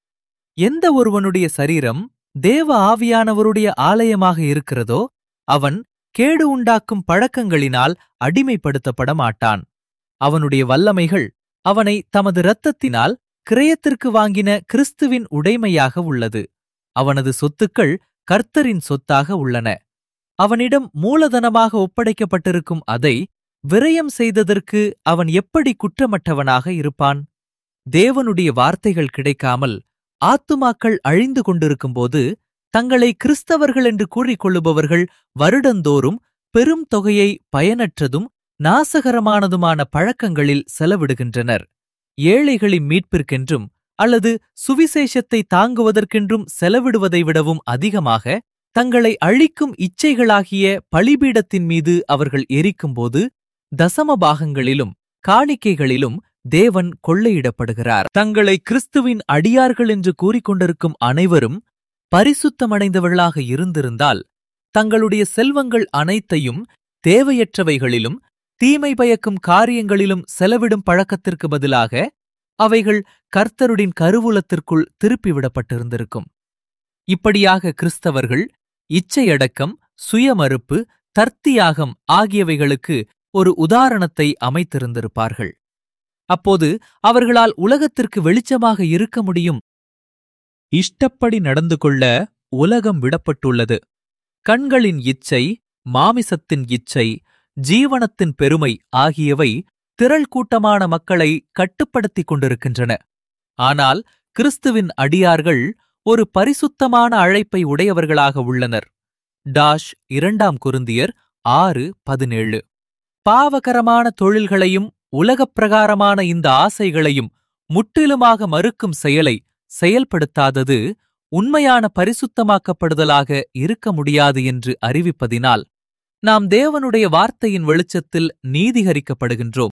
எந்த ஒருவனுடைய சரீரம் தேவ ஆவியானவருடைய ஆலயமாக இருக்கிறதோ அவன் கேடு உண்டாக்கும் பழக்கங்களினால் அடிமைப்படுத்தப்பட மாட்டான் அவனுடைய வல்லமைகள் அவனை தமது இரத்தத்தினால் கிரயத்திற்கு வாங்கின கிறிஸ்துவின் உடைமையாக உள்ளது அவனது சொத்துக்கள் கர்த்தரின் சொத்தாக உள்ளன அவனிடம் மூலதனமாக ஒப்படைக்கப்பட்டிருக்கும் அதை விரயம் செய்ததற்கு அவன் எப்படி குற்றமற்றவனாக இருப்பான் தேவனுடைய வார்த்தைகள் கிடைக்காமல் ஆத்துமாக்கள் அழிந்து கொண்டிருக்கும்போது தங்களை கிறிஸ்தவர்கள் என்று கூறிக்கொள்ளுபவர்கள் வருடந்தோறும் பெரும் தொகையை பயனற்றதும் நாசகரமானதுமான பழக்கங்களில் செலவிடுகின்றனர் ஏழைகளின் மீட்பிற்கென்றும் அல்லது சுவிசேஷத்தை தாங்குவதற்கென்றும் செலவிடுவதை விடவும் அதிகமாக தங்களை அழிக்கும் இச்சைகளாகிய பலிபீடத்தின் மீது அவர்கள் எரிக்கும்போது தசம பாகங்களிலும் காணிக்கைகளிலும் தேவன் கொள்ளையிடப்படுகிறார் தங்களை கிறிஸ்துவின் அடியார்கள் என்று கூறிக்கொண்டிருக்கும் அனைவரும் பரிசுத்தமடைந்தவர்களாக இருந்திருந்தால் தங்களுடைய செல்வங்கள் அனைத்தையும் தேவையற்றவைகளிலும் தீமை பயக்கும் காரியங்களிலும் செலவிடும் பழக்கத்திற்கு பதிலாக அவைகள் கர்த்தருடின் கருவூலத்திற்குள் திருப்பிவிடப்பட்டிருந்திருக்கும் இப்படியாக கிறிஸ்தவர்கள் இச்சையடக்கம் சுயமறுப்பு தர்த்தியாகம் ஆகியவைகளுக்கு ஒரு உதாரணத்தை அமைத்திருந்திருப்பார்கள் அப்போது அவர்களால் உலகத்திற்கு வெளிச்சமாக இருக்க முடியும் இஷ்டப்படி நடந்து கொள்ள உலகம் விடப்பட்டுள்ளது கண்களின் இச்சை மாமிசத்தின் இச்சை ஜீவனத்தின் பெருமை ஆகியவை திரள் கூட்டமான மக்களை கட்டுப்படுத்திக் கொண்டிருக்கின்றன ஆனால் கிறிஸ்துவின் அடியார்கள் ஒரு பரிசுத்தமான அழைப்பை உடையவர்களாக உள்ளனர் டாஷ் இரண்டாம் குருந்தியர் ஆறு பதினேழு பாவகரமான தொழில்களையும் உலகப் பிரகாரமான இந்த ஆசைகளையும் முற்றிலுமாக மறுக்கும் செயலை செயல்படுத்தாதது உண்மையான பரிசுத்தமாக்கப்படுதலாக இருக்க முடியாது என்று அறிவிப்பதினால் நாம் தேவனுடைய வார்த்தையின் வெளிச்சத்தில் நீதிகரிக்கப்படுகின்றோம்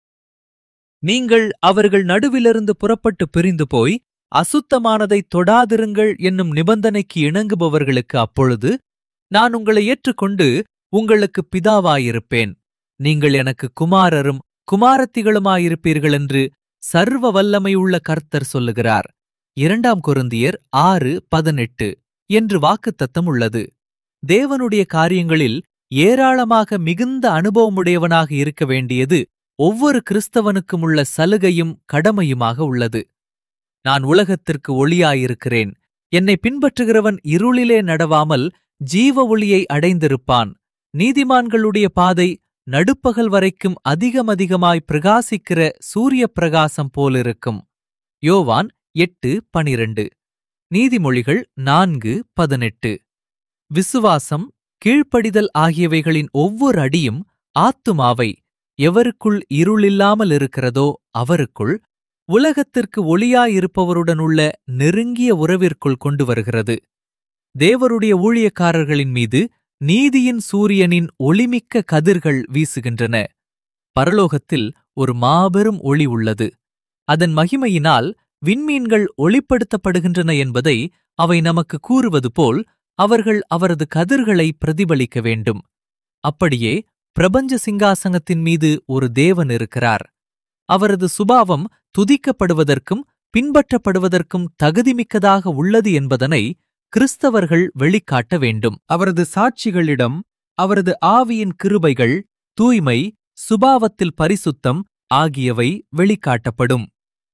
நீங்கள் அவர்கள் நடுவிலிருந்து புறப்பட்டு பிரிந்து போய் அசுத்தமானதை தொடாதிருங்கள் என்னும் நிபந்தனைக்கு இணங்குபவர்களுக்கு அப்பொழுது நான் உங்களை ஏற்றுக்கொண்டு உங்களுக்கு பிதாவாயிருப்பேன் நீங்கள் எனக்கு குமாரரும் குமாரத்திகளுமாயிருப்பீர்கள் என்று சர்வ வல்லமையுள்ள கர்த்தர் சொல்லுகிறார் இரண்டாம் கொருந்தியர் ஆறு பதினெட்டு என்று வாக்குத்தத்தம் உள்ளது தேவனுடைய காரியங்களில் ஏராளமாக மிகுந்த அனுபவமுடையவனாக இருக்க வேண்டியது ஒவ்வொரு கிறிஸ்தவனுக்கும் உள்ள சலுகையும் கடமையுமாக உள்ளது நான் உலகத்திற்கு ஒளியாயிருக்கிறேன் என்னை பின்பற்றுகிறவன் இருளிலே நடவாமல் ஜீவ ஒளியை அடைந்திருப்பான் நீதிமான்களுடைய பாதை நடுப்பகல் வரைக்கும் அதிகமதிகமாய் பிரகாசிக்கிற சூரிய பிரகாசம் போலிருக்கும் யோவான் எட்டு பனிரண்டு நீதிமொழிகள் நான்கு பதினெட்டு விசுவாசம் கீழ்ப்படிதல் ஆகியவைகளின் ஒவ்வொரு அடியும் ஆத்துமாவை எவருக்குள் இருளில்லாமல் இருக்கிறதோ அவருக்குள் உலகத்திற்கு ஒளியாயிருப்பவருடனுள்ள நெருங்கிய உறவிற்குள் கொண்டு வருகிறது தேவருடைய ஊழியக்காரர்களின் மீது நீதியின் சூரியனின் ஒளிமிக்க கதிர்கள் வீசுகின்றன பரலோகத்தில் ஒரு மாபெரும் ஒளி உள்ளது அதன் மகிமையினால் விண்மீன்கள் ஒளிப்படுத்தப்படுகின்றன என்பதை அவை நமக்கு கூறுவது போல் அவர்கள் அவரது கதிர்களை பிரதிபலிக்க வேண்டும் அப்படியே பிரபஞ்ச சிங்காசனத்தின் மீது ஒரு தேவன் இருக்கிறார் அவரது சுபாவம் துதிக்கப்படுவதற்கும் பின்பற்றப்படுவதற்கும் தகுதிமிக்கதாக உள்ளது என்பதனை கிறிஸ்தவர்கள் வெளிக்காட்ட வேண்டும் அவரது சாட்சிகளிடம் அவரது ஆவியின் கிருபைகள் தூய்மை சுபாவத்தில் பரிசுத்தம் ஆகியவை வெளிக்காட்டப்படும்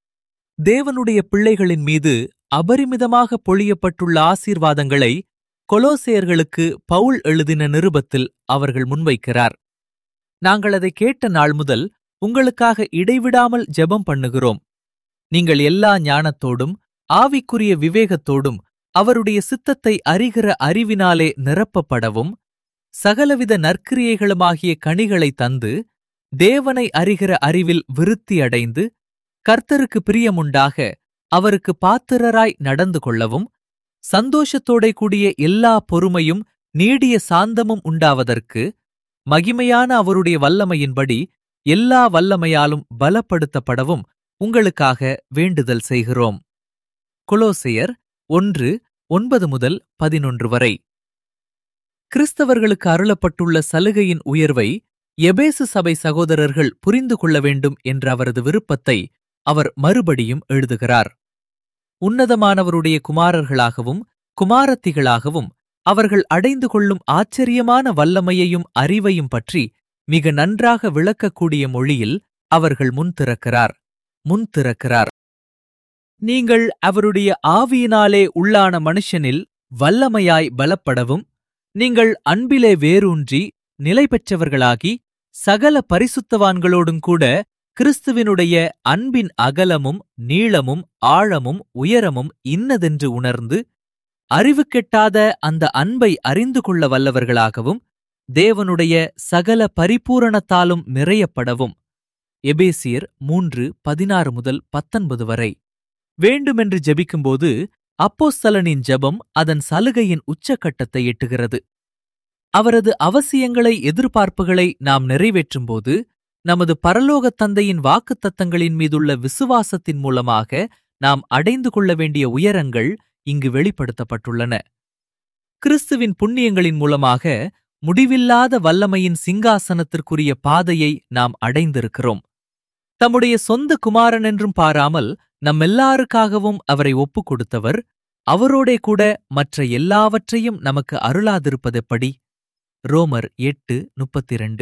தேவனுடைய பிள்ளைகளின் மீது அபரிமிதமாக பொழியப்பட்டுள்ள ஆசீர்வாதங்களை கொலோசேயர்களுக்கு பவுல் எழுதின நிருபத்தில் அவர்கள் முன்வைக்கிறார் நாங்கள் அதை கேட்ட நாள் முதல் உங்களுக்காக இடைவிடாமல் ஜெபம் பண்ணுகிறோம் நீங்கள் எல்லா ஞானத்தோடும் ஆவிக்குரிய விவேகத்தோடும் அவருடைய சித்தத்தை அறிகிற அறிவினாலே நிரப்பப்படவும் சகலவித நற்கிரியைகளுமாகிய கனிகளை தந்து தேவனை அறிகிற அறிவில் விருத்தியடைந்து கர்த்தருக்கு பிரியமுண்டாக அவருக்கு பாத்திரராய் நடந்து கொள்ளவும் சந்தோஷத்தோடே கூடிய எல்லா பொறுமையும் நீடிய சாந்தமும் உண்டாவதற்கு மகிமையான அவருடைய வல்லமையின்படி எல்லா வல்லமையாலும் பலப்படுத்தப்படவும் உங்களுக்காக வேண்டுதல் செய்கிறோம் கொலோசையர் ஒன்று ஒன்பது முதல் பதினொன்று வரை கிறிஸ்தவர்களுக்கு அருளப்பட்டுள்ள சலுகையின் உயர்வை எபேசு சபை சகோதரர்கள் புரிந்து கொள்ள வேண்டும் என்ற அவரது விருப்பத்தை அவர் மறுபடியும் எழுதுகிறார் உன்னதமானவருடைய குமாரர்களாகவும் குமாரத்திகளாகவும் அவர்கள் அடைந்து கொள்ளும் ஆச்சரியமான வல்லமையையும் அறிவையும் பற்றி மிக நன்றாக விளக்கக்கூடிய மொழியில் அவர்கள் முன்திறக்கிறார் முன்திறக்கிறார் நீங்கள் அவருடைய ஆவியினாலே உள்ளான மனுஷனில் வல்லமையாய் பலப்படவும் நீங்கள் அன்பிலே வேரூன்றி நிலை பெற்றவர்களாகி சகல பரிசுத்தவான்களோடும் கூட கிறிஸ்துவினுடைய அன்பின் அகலமும் நீளமும் ஆழமும் உயரமும் இன்னதென்று உணர்ந்து அறிவு கெட்டாத அந்த அன்பை அறிந்து கொள்ள வல்லவர்களாகவும் தேவனுடைய சகல பரிபூரணத்தாலும் நிறையப்படவும் எபேசியர் மூன்று பதினாறு முதல் பத்தொன்பது வரை வேண்டுமென்று ஜெபிக்கும்போது அப்போஸ்தலனின் ஜெபம் அதன் சலுகையின் உச்சக்கட்டத்தை எட்டுகிறது அவரது அவசியங்களை எதிர்பார்ப்புகளை நாம் நிறைவேற்றும்போது நமது பரலோகத் தந்தையின் வாக்குத்தத்தங்களின் மீதுள்ள விசுவாசத்தின் மூலமாக நாம் அடைந்து கொள்ள வேண்டிய உயரங்கள் இங்கு வெளிப்படுத்தப்பட்டுள்ளன கிறிஸ்துவின் புண்ணியங்களின் மூலமாக முடிவில்லாத வல்லமையின் சிங்காசனத்திற்குரிய பாதையை நாம் அடைந்திருக்கிறோம் தம்முடைய சொந்த குமாரன் என்றும் பாராமல் நம்மெல்லாருக்காகவும் அவரை ஒப்புக் கொடுத்தவர் அவரோடே கூட மற்ற எல்லாவற்றையும் நமக்கு அருளாதிருப்பதெப்படி ரோமர் எட்டு முப்பத்திரண்டு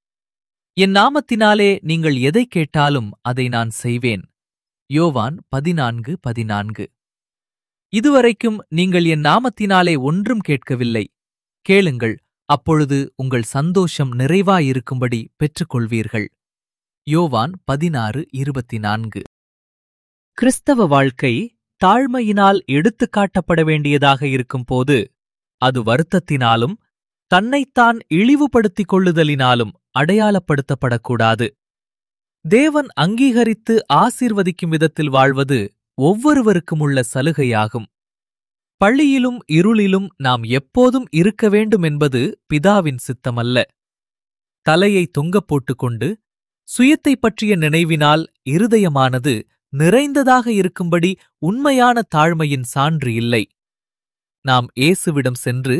என் நாமத்தினாலே நீங்கள் எதைக் கேட்டாலும் அதை நான் செய்வேன் யோவான் பதினான்கு பதினான்கு இதுவரைக்கும் நீங்கள் என் நாமத்தினாலே ஒன்றும் கேட்கவில்லை கேளுங்கள் அப்பொழுது உங்கள் சந்தோஷம் நிறைவாயிருக்கும்படி பெற்றுக்கொள்வீர்கள் யோவான் பதினாறு இருபத்தி நான்கு கிறிஸ்தவ வாழ்க்கை தாழ்மையினால் எடுத்துக்காட்டப்பட வேண்டியதாக இருக்கும்போது அது வருத்தத்தினாலும் தன்னைத்தான் இழிவுபடுத்திக் கொள்ளுதலினாலும் அடையாளப்படுத்தப்படக்கூடாது தேவன் அங்கீகரித்து ஆசீர்வதிக்கும் விதத்தில் வாழ்வது ஒவ்வொருவருக்கும் உள்ள சலுகையாகும் பள்ளியிலும் இருளிலும் நாம் எப்போதும் இருக்க வேண்டும் என்பது பிதாவின் சித்தமல்ல தலையை தொங்கப் போட்டுக்கொண்டு சுயத்தைப் பற்றிய நினைவினால் இருதயமானது நிறைந்ததாக இருக்கும்படி உண்மையான தாழ்மையின் சான்று இல்லை நாம் இயேசுவிடம் சென்று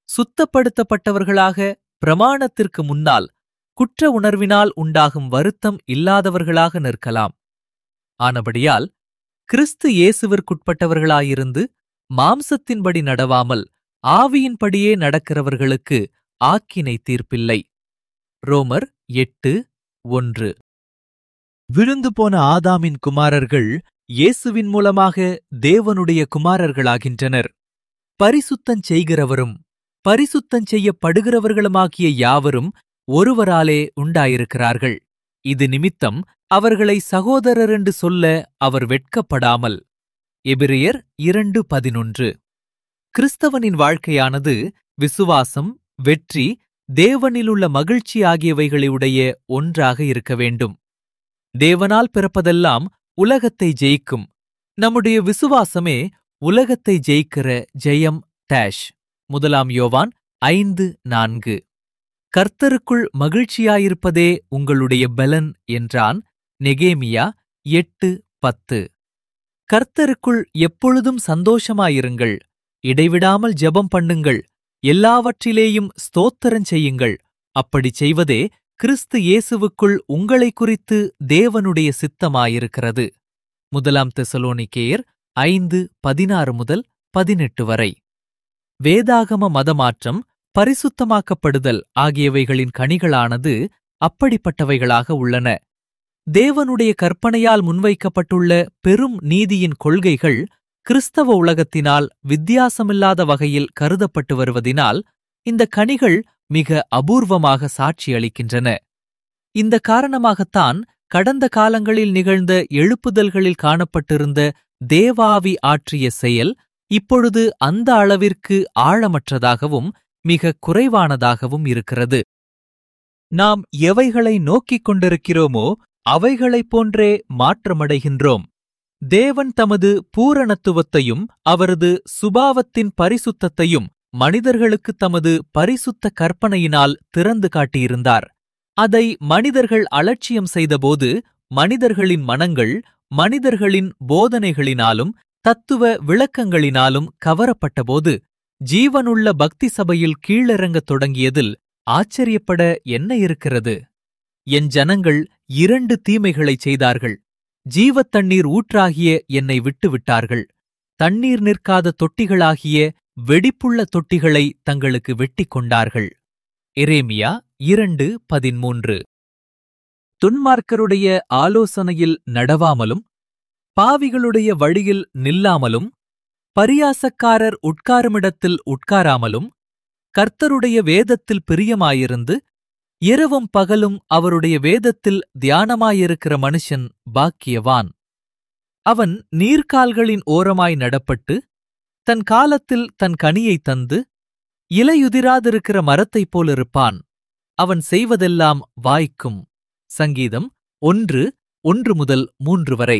சுத்தப்படுத்தப்பட்டவர்களாக பிரமாணத்திற்கு முன்னால் குற்ற உணர்வினால் உண்டாகும் வருத்தம் இல்லாதவர்களாக நிற்கலாம் ஆனபடியால் கிறிஸ்து இயேசுவிற்குட்பட்டவர்களாயிருந்து மாம்சத்தின்படி நடவாமல் ஆவியின்படியே நடக்கிறவர்களுக்கு ஆக்கினை தீர்ப்பில்லை ரோமர் எட்டு ஒன்று விழுந்து போன ஆதாமின் குமாரர்கள் இயேசுவின் மூலமாக தேவனுடைய குமாரர்களாகின்றனர் பரிசுத்தஞ் செய்கிறவரும் பரிசுத்தஞ் செய்யப்படுகிறவர்களுமாகிய யாவரும் ஒருவராலே உண்டாயிருக்கிறார்கள் இது நிமித்தம் அவர்களை சகோதரரென்று சொல்ல அவர் வெட்கப்படாமல் எபிரியர் இரண்டு பதினொன்று கிறிஸ்தவனின் வாழ்க்கையானது விசுவாசம் வெற்றி தேவனிலுள்ள மகிழ்ச்சி ஆகியவைகளுடைய ஒன்றாக இருக்க வேண்டும் தேவனால் பிறப்பதெல்லாம் உலகத்தை ஜெயிக்கும் நம்முடைய விசுவாசமே உலகத்தை ஜெயிக்கிற ஜெயம் டேஷ் முதலாம் யோவான் ஐந்து நான்கு கர்த்தருக்குள் மகிழ்ச்சியாயிருப்பதே உங்களுடைய பலன் என்றான் நெகேமியா எட்டு பத்து கர்த்தருக்குள் எப்பொழுதும் சந்தோஷமாயிருங்கள் இடைவிடாமல் ஜெபம் பண்ணுங்கள் எல்லாவற்றிலேயும் ஸ்தோத்திரஞ் செய்யுங்கள் அப்படிச் செய்வதே கிறிஸ்து இயேசுவுக்குள் உங்களை குறித்து தேவனுடைய சித்தமாயிருக்கிறது முதலாம் தெசலோனிக்கேயர் ஐந்து பதினாறு முதல் பதினெட்டு வரை வேதாகம மதமாற்றம் பரிசுத்தமாக்கப்படுதல் ஆகியவைகளின் கனிகளானது அப்படிப்பட்டவைகளாக உள்ளன தேவனுடைய கற்பனையால் முன்வைக்கப்பட்டுள்ள பெரும் நீதியின் கொள்கைகள் கிறிஸ்தவ உலகத்தினால் வித்தியாசமில்லாத வகையில் கருதப்பட்டு வருவதினால் இந்த கனிகள் மிக அபூர்வமாக சாட்சியளிக்கின்றன இந்த காரணமாகத்தான் கடந்த காலங்களில் நிகழ்ந்த எழுப்புதல்களில் காணப்பட்டிருந்த தேவாவி ஆற்றிய செயல் இப்பொழுது அந்த அளவிற்கு ஆழமற்றதாகவும் மிக குறைவானதாகவும் இருக்கிறது நாம் எவைகளை நோக்கிக் கொண்டிருக்கிறோமோ அவைகளைப் போன்றே மாற்றமடைகின்றோம் தேவன் தமது பூரணத்துவத்தையும் அவரது சுபாவத்தின் பரிசுத்தத்தையும் மனிதர்களுக்கு தமது பரிசுத்த கற்பனையினால் திறந்து காட்டியிருந்தார் அதை மனிதர்கள் அலட்சியம் செய்தபோது மனிதர்களின் மனங்கள் மனிதர்களின் போதனைகளினாலும் தத்துவ விளக்கங்களினாலும் கவரப்பட்டபோது ஜீவனுள்ள பக்தி சபையில் கீழிறங்கத் தொடங்கியதில் ஆச்சரியப்பட என்ன இருக்கிறது என் ஜனங்கள் இரண்டு தீமைகளைச் செய்தார்கள் ஜீவத் தண்ணீர் ஊற்றாகிய என்னை விட்டுவிட்டார்கள் தண்ணீர் நிற்காத தொட்டிகளாகிய வெடிப்புள்ள தொட்டிகளை தங்களுக்கு வெட்டிக் கொண்டார்கள் எரேமியா இரண்டு பதிமூன்று துன்மார்க்கருடைய ஆலோசனையில் நடவாமலும் பாவிகளுடைய வழியில் நில்லாமலும் பரியாசக்காரர் உட்காருமிடத்தில் உட்காராமலும் கர்த்தருடைய வேதத்தில் பிரியமாயிருந்து இரவும் பகலும் அவருடைய வேதத்தில் தியானமாயிருக்கிற மனுஷன் பாக்கியவான் அவன் நீர்க்கால்களின் ஓரமாய் நடப்பட்டு தன் காலத்தில் தன் கனியைத் தந்து இலையுதிராதிருக்கிற மரத்தைப் போலிருப்பான் அவன் செய்வதெல்லாம் வாய்க்கும் சங்கீதம் ஒன்று ஒன்று முதல் மூன்று வரை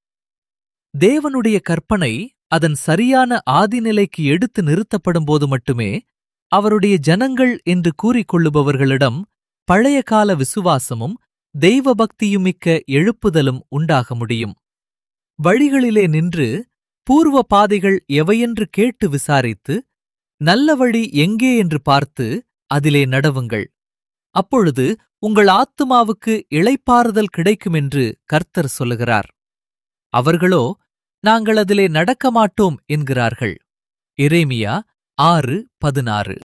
தேவனுடைய கற்பனை அதன் சரியான ஆதிநிலைக்கு எடுத்து நிறுத்தப்படும்போது மட்டுமே அவருடைய ஜனங்கள் என்று கூறிக்கொள்ளுபவர்களிடம் பழைய கால விசுவாசமும் தெய்வ பக்தியும் மிக்க எழுப்புதலும் உண்டாக முடியும் வழிகளிலே நின்று பூர்வ பாதைகள் எவையென்று கேட்டு விசாரித்து நல்ல வழி எங்கே என்று பார்த்து அதிலே நடவுங்கள் அப்பொழுது உங்கள் ஆத்துமாவுக்கு இளைப்பாறுதல் கிடைக்குமென்று கர்த்தர் சொல்லுகிறார் அவர்களோ நாங்கள் அதிலே நடக்க மாட்டோம் என்கிறார்கள் எரேமியா ஆறு பதினாறு